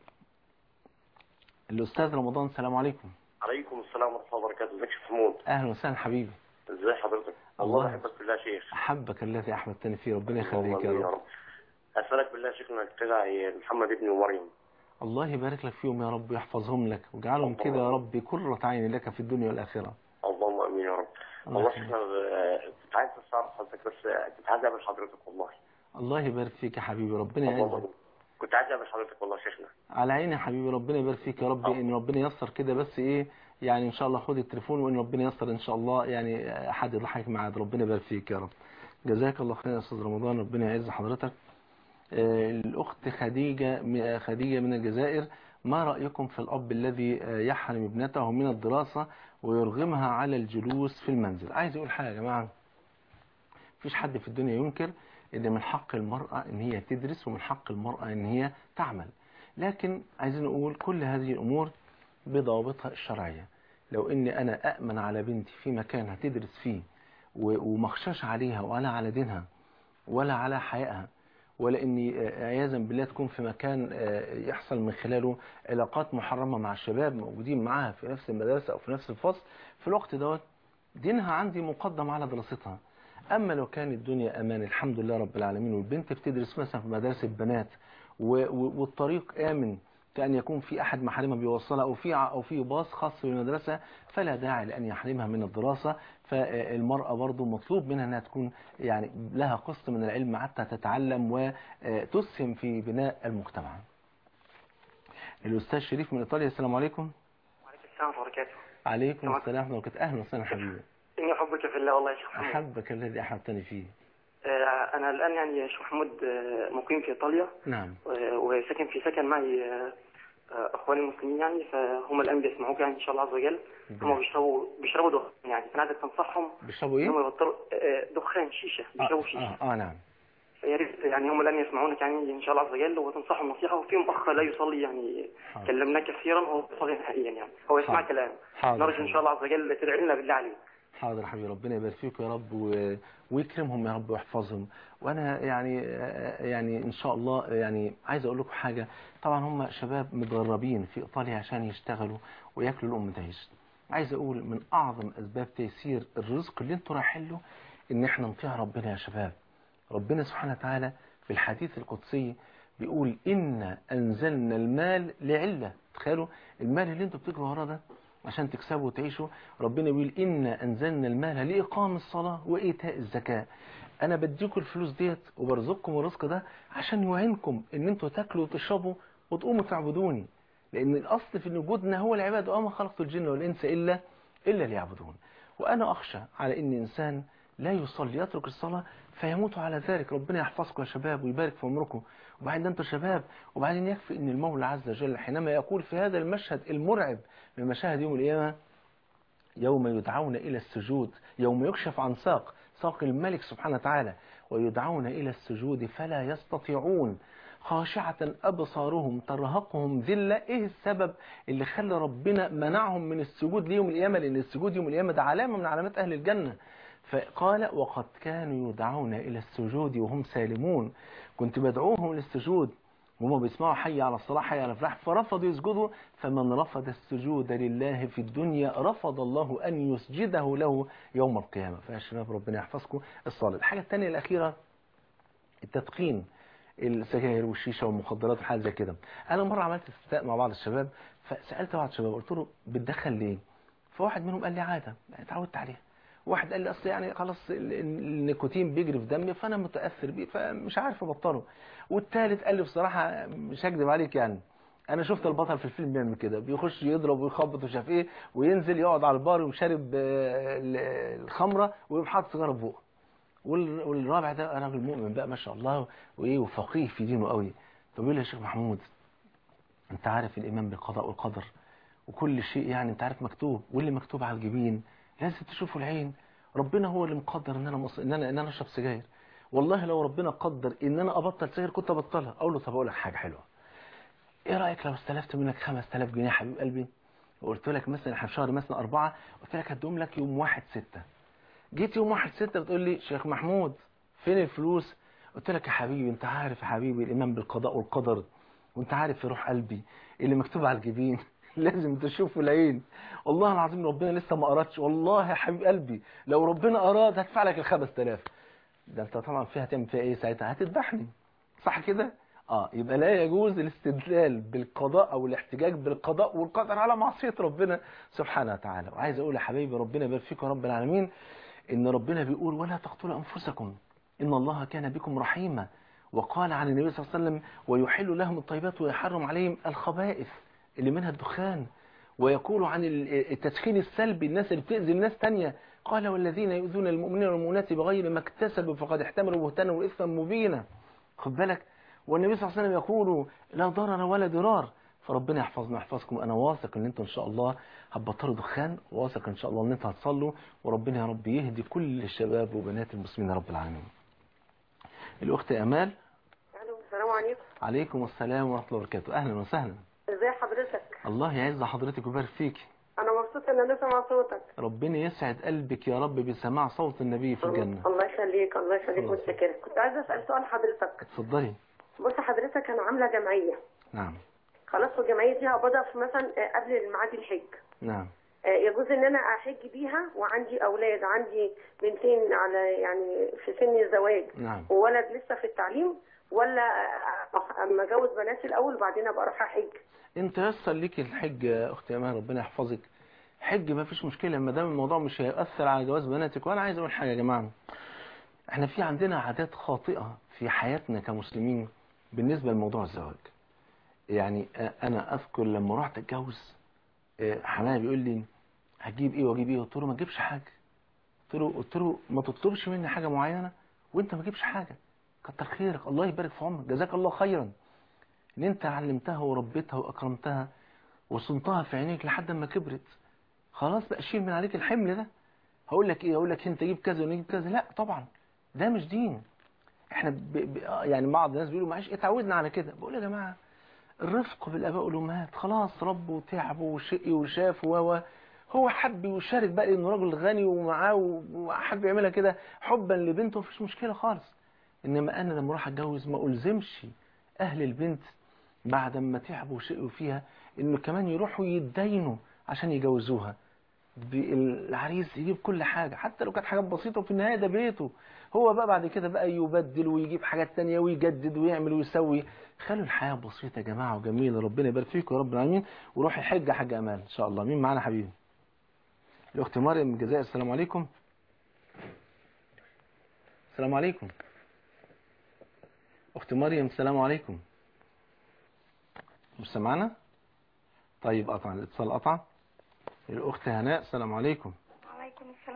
الأستاذ رمضان السلام عليكم عليكم السلام ورحمة الله وبركاته ازيك يا محمود أهلا وسهلا حبيبي ازي حضرتك الله. الله يحبك بالله يا شيخ أحبك الذي أحببتني فيه ربنا اللهم يخليك يا آمين رب اسالك بالله يا شيخ انك تدعي محمد ابن ومريم الله يبارك لك فيهم يا رب ويحفظهم لك واجعلهم كده يا رب قرة عين لك في الدنيا والآخرة اللهم امين يا رب الله والله يخليك. احنا آه، كنت عايز بس اعرف حضرتك بس آه، كنت عايز اقابل حضرتك والله الله يبارك فيك يا حبيبي ربنا اللهم يعزك آمين. كنت عايز اقابل حضرتك والله يا شيخنا على عيني يا حبيبي ربنا يبارك فيك يا رب ان ربنا ييسر كده بس ايه يعني ان شاء الله خد التليفون وان ربنا ييسر ان شاء الله يعني حد يضحك معاك ربنا يبارك فيك يا رب جزاك الله خير يا استاذ رمضان ربنا يعز حضرتك آه، الاخت خديجه م- خديجه من الجزائر ما رايكم في الاب الذي آه، يحرم ابنته من الدراسه ويرغمها على الجلوس في المنزل عايز اقول حاجه يا جماعه مفيش حد في الدنيا ينكر ان من حق المرأة ان هي تدرس ومن حق المرأة ان هي تعمل لكن عايزين نقول كل هذه الامور بضوابطها الشرعية لو ان انا اأمن على بنتي في مكان هتدرس فيه و- ومخشاش عليها ولا على دينها ولا على حيائها ولا اني آه، عياذا بالله تكون في مكان آه، يحصل من خلاله علاقات محرمة مع الشباب موجودين معاها في نفس المدرسة او في نفس الفصل في الوقت دوت دينها عندي مقدم على دراستها اما لو كان الدنيا امان الحمد لله رب العالمين والبنت بتدرس مثلا في مدرسه بنات و- و- والطريق امن كأن يكون في أحد محارمها بيوصلها أو في ع- أو في باص خاص بالمدرسة فلا داعي لأن يحرمها من الدراسة فالمرأة برضو مطلوب منها أنها تكون يعني لها قسط من العلم حتى تتعلم وتسهم في بناء المجتمع. الأستاذ شريف من إيطاليا السلام عليكم. وعليكم السلام ورحمة الله وبركاته عليكم سلام. السلام ورحمة الله وبركاته أهلا وسهلا حبيبي. إني أحبك في الله والله يا شيخ محمود أحبك الذي أحببتني فيه. آه، أنا الآن يعني يا شيخ محمود آه، مقيم في إيطاليا نعم. آه، وساكن في سكن معي آه، آه، إخواني المسلمين يعني فهم الآن بيسمعوك يعني إن شاء الله عز وجل هم بيشربوا بيشربوا دخان يعني أنا عايزك تنصحهم بيشربوا إيه؟ إنهم يبطلوا آه، دخان شيشة بيشربوا شيشة آه, آه, آه نعم. فيا ريت يعني هم الآن يسمعونك يعني إن شاء الله عز وجل وتنصحهم نصيحة وفيهم أخ لا يصلي يعني حاضر. كلمناه كثيرا هو يصلي نهائيا يعني هو يسمعك حاضر. الآن حاضر. نرجو إن شاء الله عز وجل تدعي لنا بالله عليك حاضر يا حبيبي ربنا يبارك فيك يا رب و... ويكرمهم يا رب ويحفظهم وانا يعني يعني ان شاء الله يعني عايز اقول لكم حاجه طبعا هم شباب متغربين في ايطاليا عشان يشتغلوا وياكلوا لقمه عيش عايز اقول من اعظم اسباب تيسير الرزق اللي انتوا رايحين له ان احنا نطيع ربنا يا شباب ربنا سبحانه وتعالى في الحديث القدسي بيقول إن أنزلنا المال لعلة تخيلوا المال اللي انتوا بتجروا وراه ده عشان تكسبوا وتعيشوا ربنا بيقول إنا أنزلنا المال لإقام الصلاة وإيتاء الزكاة أنا بديكم الفلوس ديت وبرزقكم الرزق ده عشان يعينكم إن انتوا تاكلوا وتشربوا وتقوموا تعبدوني لأن الأصل في وجودنا هو العبادة وما خلقت الجن والإنس إلا إلا ليعبدون وأنا أخشى على إن إنسان لا يصلي يترك الصلاة فيموت على ذلك ربنا يحفظكم يا شباب ويبارك في عمركم وبعدين ده انتوا شباب وبعدين يكفي ان المولى عز وجل حينما يقول في هذا المشهد المرعب من مشاهد يوم القيامة يوم يدعون إلى السجود يوم يكشف عن ساق ساق الملك سبحانه وتعالى ويدعون إلى السجود فلا يستطيعون خاشعة أبصارهم ترهقهم ذلة إيه السبب اللي خلى ربنا منعهم من السجود ليوم القيامة لأن السجود يوم القيامة ده علامة من علامات أهل الجنة فقال وقد كانوا يدعون إلى السجود وهم سالمون كنت بدعوهم للسجود وهم بيسمعوا حي على الصلاة حي على الفلاح فرفضوا يسجدوا فمن رفض السجود لله في الدنيا رفض الله أن يسجده له يوم القيامة فيا شباب ربنا يحفظكم الصلاة الحاجة الثانية الأخيرة التدخين السجاير والشيشة والمخدرات وحاجة زي كده أنا مرة عملت استفتاء مع بعض الشباب فسألت بعض الشباب قلت له بتدخن ليه فواحد منهم قال لي عادة يعني اتعودت عليها واحد قال لي اصل يعني خلاص ال- ال- النيكوتين بيجري في دمي فانا متاثر بيه فمش عارف ابطله والثالث قال لي بصراحه مش هكذب عليك يعني انا شفت البطل في الفيلم بيعمل كده بيخش يضرب ويخبط ومش عارف ايه وينزل يقعد على البار ويشرب آه، ال- الخمره ويقوم حاطط سيجاره في بقه وال- والرابع ده راجل مؤمن بقى ما شاء الله وايه وفقيه في دينه قوي فبيقول لي يا شيخ محمود انت عارف الايمان بالقضاء والقدر وكل شيء يعني انت عارف مكتوب واللي مكتوب على الجبين لازم تشوفه العين ربنا هو اللي مقدر ان انا مص... ان انا ان انا اشرب سجاير والله لو ربنا قدر ان انا ابطل سجاير كنت ابطلها اقول له طب اقول لك حاجه حلوه ايه رايك لو استلفت منك 5000 جنيه يا حبيب قلبي وقلت لك مثلا احنا في شهر مثلا أربعة قلت لك هديهم لك يوم واحد ستة جيت يوم واحد ستة بتقول لي شيخ محمود فين الفلوس قلت لك يا حبيبي انت عارف يا حبيبي الايمان بالقضاء والقدر وانت عارف في روح قلبي اللي مكتوب على الجبين لازم تشوفه العين والله العظيم ربنا لسه ما أرادش والله يا حبيب قلبي لو ربنا أراد هدفع لك الخمس تلاف ده انت طبعا فيها هتعمل فيها ايه ساعتها هتذبحني صح كده اه يبقى لا يجوز الاستدلال بالقضاء او الاحتجاج بالقضاء والقدر على معصية ربنا سبحانه وتعالى وعايز اقول يا حبيبي ربنا يبارك فيك يا رب العالمين ان ربنا بيقول ولا تقتلوا انفسكم ان الله كان بكم رحيما وقال عن النبي صلى الله عليه وسلم ويحل لهم الطيبات ويحرم عليهم الخبائث اللي منها الدخان ويقول عن التدخين السلبي الناس اللي بتأذي الناس تانية قال والذين يؤذون المؤمنين والمؤمنات بغير ما اكتسبوا فقد احتملوا بهتانا واثما مبينا خد بالك والنبي صلى الله عليه وسلم يقول لا ضرر ولا ضرار فربنا يحفظنا ويحفظكم انا واثق ان انتم ان شاء الله هتبطلوا دخان واثق ان شاء الله ان انتم هتصلوا وربنا يا رب يهدي كل الشباب وبنات المسلمين يا رب العالمين الاخت امال الو السلام عليكم عليكم السلام ورحمه الله وبركاته اهلا وسهلا ازي حضرتك الله يعز حضرتك ويبارك فيك انا مبسوطه ان انا سامعه صوتك ربنا يسعد قلبك يا رب بسماع صوت النبي في الجنة الله يخليك الله يخليك الله يخليك. متشكره كنت عايزه اسال سؤال حضرتك اتفضلي بص حضرتك انا عامله جمعيه نعم خلاص والجمعيه دي هقبضها في مثلا آه، قبل الميعاد الحج نعم آه، يجوز ان انا احج بيها وعندي اولاد عندي بنتين على يعني في سن الزواج نعم وولد لسه في التعليم ولا آه، اما اجوز بناتي الاول وبعدين ابقى اروح احج انت يسر ليك الحج يا اختي امان ربنا يحفظك حج ما فيش مشكلة ما دام الموضوع مش هيأثر على جواز بناتك وانا عايز اقول حاجة يا جماعة احنا في عندنا عادات خاطئة في حياتنا كمسلمين بالنسبة لموضوع الزواج يعني اه، انا اذكر لما رحت اتجوز اه، حماية بيقول لي هتجيب ايه واجيب ايه قلت له ما تجيبش حاجة قلت له قلت له ما تطلبش مني حاجة معينة وانت ما تجيبش حاجة كتر خيرك الله يبارك في عمرك جزاك الله خيرا ان انت علمتها وربيتها واكرمتها وصنتها في عينيك لحد ما كبرت خلاص بقى شيل من عليك الحمل ده هقول لك ايه هقول لك انت جيب كذا ونجيب كذا لا طبعا ده مش دين احنا ب... ب... آه يعني بعض الناس بيقولوا معلش اتعودنا على كده بقول يا جماعه الرفق بالاباء والامهات خلاص ربوا وتعبوا وشقي وشافوا و و هو حب يشارك بقى انه راجل غني ومعاه وحب يعملها كده حبا لبنته مفيش مشكله خالص انما انا لما اروح اتجوز ما الزمش اهل البنت بعد ما تعبوا وشقوا فيها انه كمان يروحوا يتدينوا عشان يجوزوها العريس يجيب كل حاجة حتى لو كانت حاجات بسيطة وفي النهاية ده بيته هو بقى بعد كده بقى يبدل ويجيب حاجات تانية ويجدد ويعمل ويسوي خلوا الحياة بسيطة يا جماعة وجميلة ربنا يبارك فيكم يا رب العالمين وروحي حج حاج أمان إن شاء الله مين معانا حبيبي الأخت مريم من الجزائر السلام عليكم السلام عليكم أخت مريم السلام عليكم مش سمعنا طيب قطع الاتصال قطع الأخت هناء السلام عليكم وعليكم السلام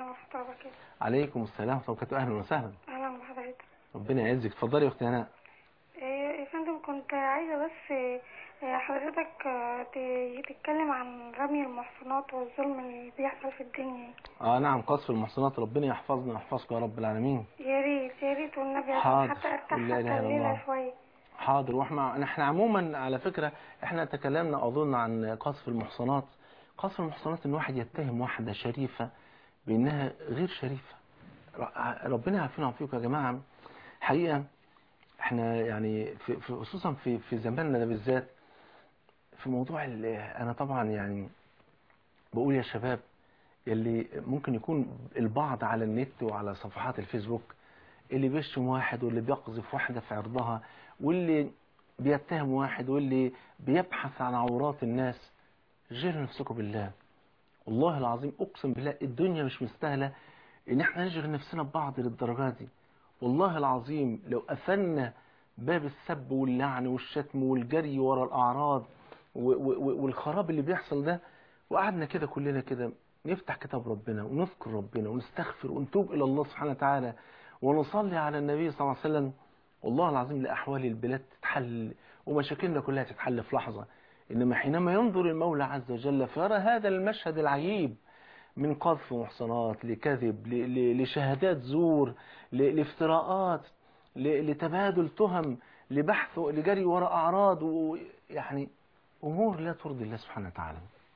عليكم السلام ورحمة الله وبركاته أهلا وسهلا اهلا بحضرتك ربنا يعزك اتفضلي يا أختي هناء إيه يا فندم كنت عايزه بس إيه، حضرتك آه، ت- تتكلم عن رمي المحصنات والظلم اللي بيحصل في الدنيا اه نعم قصف المحصنات ربنا يحفظنا ويحفظكم يا رب العالمين يا ريت يا ريت والنبي عشان حاضر. حتى ارتاح لا إله حتى إلا الليله الله. شويه حاضر واحنا احنا عموما على فكرة احنا تكلمنا اظن عن قصف المحصنات قصف المحصنات ان واحد يتهم واحدة شريفة بانها غير شريفة ر- ربنا يعافينا ويعافيكم يا جماعة حقيقة احنا يعني في في- خصوصا في في زماننا ده بالذات في موضوع ال- انا طبعا يعني بقول يا شباب اللي ممكن يكون البعض على النت وعلى صفحات الفيسبوك اللي بيشتم واحد واللي بيقذف واحدة في عرضها واللي بيتهم واحد واللي بيبحث عن عورات الناس جيروا نفسكم بالله والله العظيم اقسم بالله الدنيا مش مستاهله ان احنا نشغل نفسنا ببعض للدرجات دي والله العظيم لو قفلنا باب السب واللعن والشتم والجري ورا الاعراض و- و- و- والخراب اللي بيحصل ده وقعدنا كده كلنا كده نفتح كتاب ربنا ونذكر ربنا ونستغفر ونتوب الى الله سبحانه وتعالى ونصلي على النبي صلى الله عليه وسلم والله العظيم لأحوال البلاد تتحل ومشاكلنا كلها تتحل في لحظة إنما حينما ينظر المولى عز وجل فيرى هذا المشهد العجيب من قذف محصنات لكذب ل- ل- لشهادات زور ل- لافتراءات ل- لتبادل تهم لبحث لجري وراء أعراض ويعني أمور لا ترضي الله سبحانه وتعالى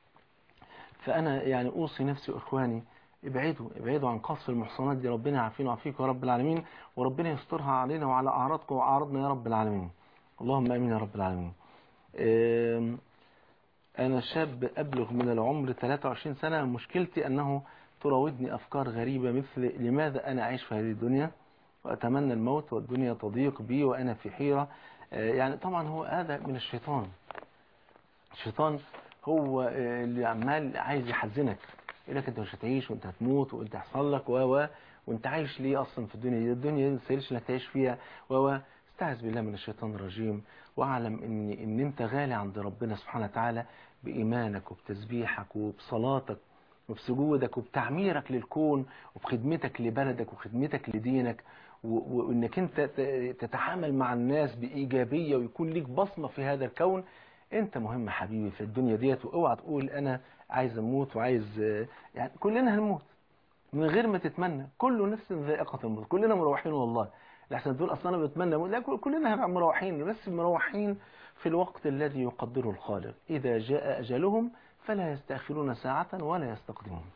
فأنا يعني أوصي نفسي وإخواني ابعدوا ابعدوا عن قصف المحصنات دي ربنا يعافينا ويعافيكم يا رب العالمين وربنا يسترها علينا وعلى أعراضكم وأعراضنا يا رب العالمين اللهم آمين يا رب العالمين آم، أنا شاب أبلغ من العمر 23 سنة مشكلتي أنه تراودني أفكار غريبة مثل لماذا أنا أعيش في هذه الدنيا وأتمنى الموت والدنيا تضيق بي وأنا في حيرة آه، يعني طبعا هو هذا من الشيطان الشيطان هو آه، اللي عمال عايز يحزنك يقول لك انت مش هتعيش وانت هتموت وانت هيحصل لك و و وانت عايش ليه اصلا في الدنيا دي الدنيا دي ما تستاهلش انك تعيش فيها و و استعذ بالله من الشيطان الرجيم واعلم ان ان انت غالي عند ربنا سبحانه وتعالى بايمانك وبتسبيحك وبصلاتك وبسجودك وبتعميرك للكون وبخدمتك لبلدك وخدمتك لدينك و- و- وانك انت ت- تتعامل مع الناس بايجابيه ويكون ليك بصمه في هذا الكون انت مهم حبيبي في الدنيا ديت واوعى تقول انا عايز اموت وعايز يعني كلنا هنموت من غير ما تتمنى كل نفس ذائقة الموت كلنا مروحين والله لحسن تقول اصلا انا بتمنى اموت لا كل- كلنا هنبقى مروحين بس مروحين في الوقت الذي يقدره الخالق اذا جاء اجلهم فلا يستأخرون ساعة ولا يستقدمون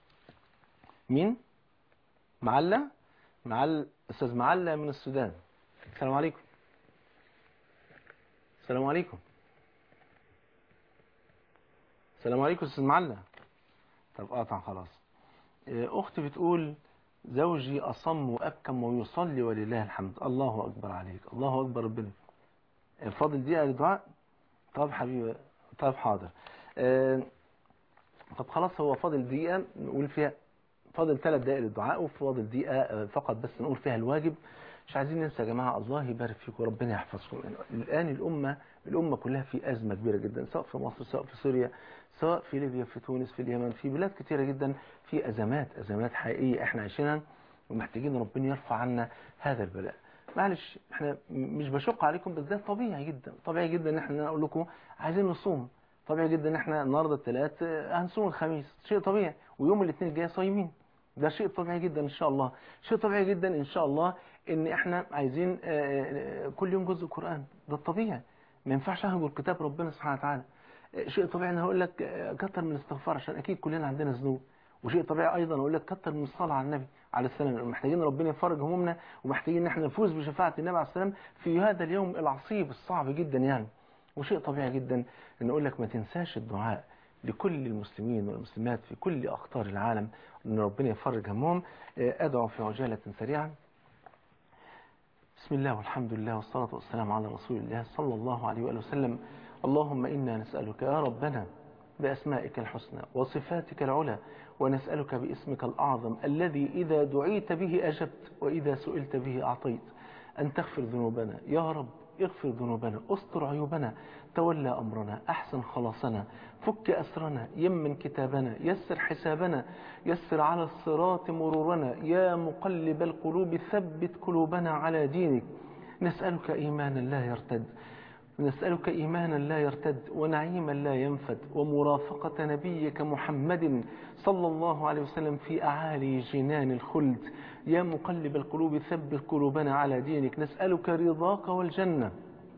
مين معلة معل استاذ معلة من السودان السلام عليكم السلام عليكم السلام عليكم استاذ معلة طب قاطع خلاص آه، اختي بتقول زوجي اصم وابكم ويصلي ولله الحمد الله اكبر عليك الله اكبر ربنا آه، فاضل دقيقه للدعاء طب حبيبي طب حاضر آه، طب خلاص هو فاضل دقيقه نقول فيها فاضل ثلاث دقائق للدعاء وفاضل دقيقه آه، فقط بس نقول فيها الواجب مش عايزين ننسى يا جماعه الله يبارك فيكم وربنا يحفظكم الان الامه الامه كلها في ازمه كبيره جدا سواء في مصر سواء في سوريا سواء في ليبيا في تونس في اليمن في بلاد كتيره جدا في ازمات ازمات حقيقيه احنا عايشينها ومحتاجين ربنا يرفع عنا هذا البلاء معلش احنا م- مش بشق عليكم بس ده طبيعي جدا طبيعي جدا ان احنا نقول لكم عايزين نصوم طبيعي جدا ان احنا النهارده الثلاث آه، هنصوم الخميس شيء طبيعي ويوم الاثنين الجاي صايمين ده شيء طبيعي جدا ان شاء الله شيء طبيعي جدا ان شاء الله ان احنا عايزين آه، آه، كل يوم جزء قران ده الطبيعي ما ينفعش اهجر كتاب ربنا سبحانه وتعالى آه، شيء طبيعي ان هقول لك آه، كتر من الاستغفار عشان اكيد كلنا عندنا ذنوب وشيء طبيعي ايضا اقول لك كتر من الصلاه على النبي عليه السلام محتاجين ربنا يفرج همومنا ومحتاجين ان احنا نفوز بشفاعه النبي عليه السلام في هذا اليوم العصيب الصعب جدا يعني وشيء طبيعي جدا ان اقول لك ما تنساش الدعاء لكل المسلمين والمسلمات في كل اقطار العالم ان ربنا يفرج همهم آه، ادعو في عجاله سريعا بسم الله والحمد لله والصلاة والسلام على رسول الله صلى الله عليه وآله وسلم اللهم إنا نسألك يا ربنا بأسمائك الحسنى وصفاتك العلى ونسألك باسمك الأعظم الذي إذا دعيت به أجبت وإذا سئلت به أعطيت أن تغفر ذنوبنا يا رب اغفر ذنوبنا استر عيوبنا تولى أمرنا أحسن خلاصنا فك أسرنا يمن كتابنا يسر حسابنا يسر على الصراط مرورنا يا مقلب القلوب ثبت قلوبنا على دينك نسألك إيمانا لا يرتد نسألك إيمانا لا يرتد ونعيما لا ينفد ومرافقة نبيك محمد صلى الله عليه وسلم في أعالي جنان الخلد يا مقلب القلوب ثبت قلوبنا على دينك نسألك رضاك والجنة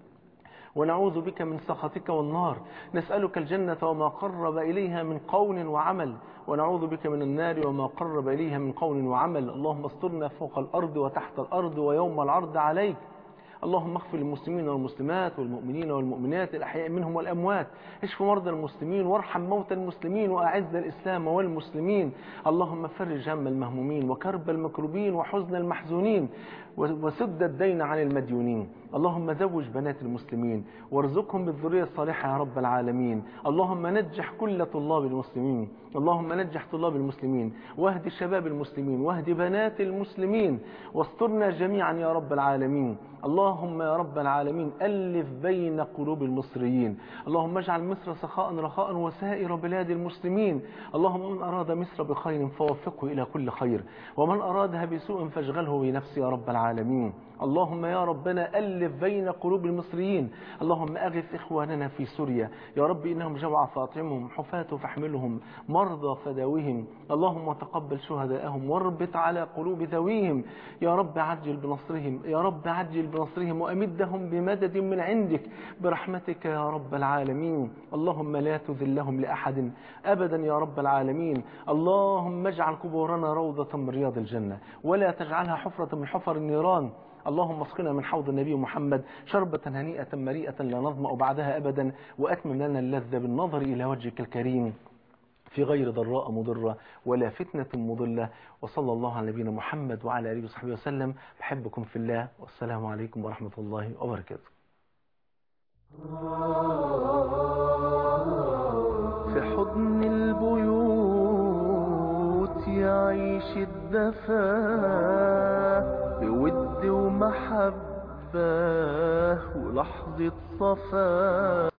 ونعوذ بك من سخطك والنار نسألك الجنة وما قرب إليها من قول وعمل ونعوذ بك من النار وما قرب إليها من قول وعمل اللهم استرنا فوق الأرض وتحت الأرض ويوم العرض عليك اللهم اغفر للمسلمين والمسلمات والمؤمنين والمؤمنات الأحياء منهم والأموات اشف مرضى المسلمين وارحم موتى المسلمين وأعز الإسلام والمسلمين اللهم فرج هم المهمومين وكرب المكروبين وحزن المحزونين وسد الدين عن المديونين اللهم زوج بنات المسلمين وارزقهم بالذرية الصالحة يا رب العالمين اللهم نجح كل طلاب المسلمين اللهم نجح طلاب المسلمين واهد شباب المسلمين واهد بنات المسلمين واسترنا جميعا يا رب العالمين اللهم يا رب العالمين ألف بين قلوب المصريين اللهم اجعل مصر سخاء رخاء وسائر بلاد المسلمين اللهم من أراد مصر بخير فوفقه إلى كل خير ومن أرادها بسوء فاشغله بنفسه يا رب العالمين اللهم يا ربنا ألف بين قلوب المصريين اللهم أغث إخواننا في سوريا يا رب إنهم جوع فاطعمهم حفاة فاحملهم مرضى فداوهم اللهم تقبل شهداءهم واربط على قلوب ذويهم يا رب عجل بنصرهم يا رب عجل بنصرهم وأمدهم بمدد من عندك برحمتك يا رب العالمين اللهم لا تذلهم لأحد أبدا يا رب العالمين اللهم اجعل قبورنا روضة من رياض الجنة ولا تجعلها حفرة من حفر النيران اللهم اسقنا من حوض النبي محمد شربة هنيئة مريئة لا نظمأ بعدها أبدا وأتمم لنا اللذة بالنظر إلى وجهك الكريم في غير ضراء مضرة ولا فتنة مضلة وصلى الله على نبينا محمد وعلى آله وصحبه وسلم بحبكم في الله والسلام عليكم ورحمة الله وبركاته في حضن البيوت يعيش الدفا بود ومحبة ولحظة صفا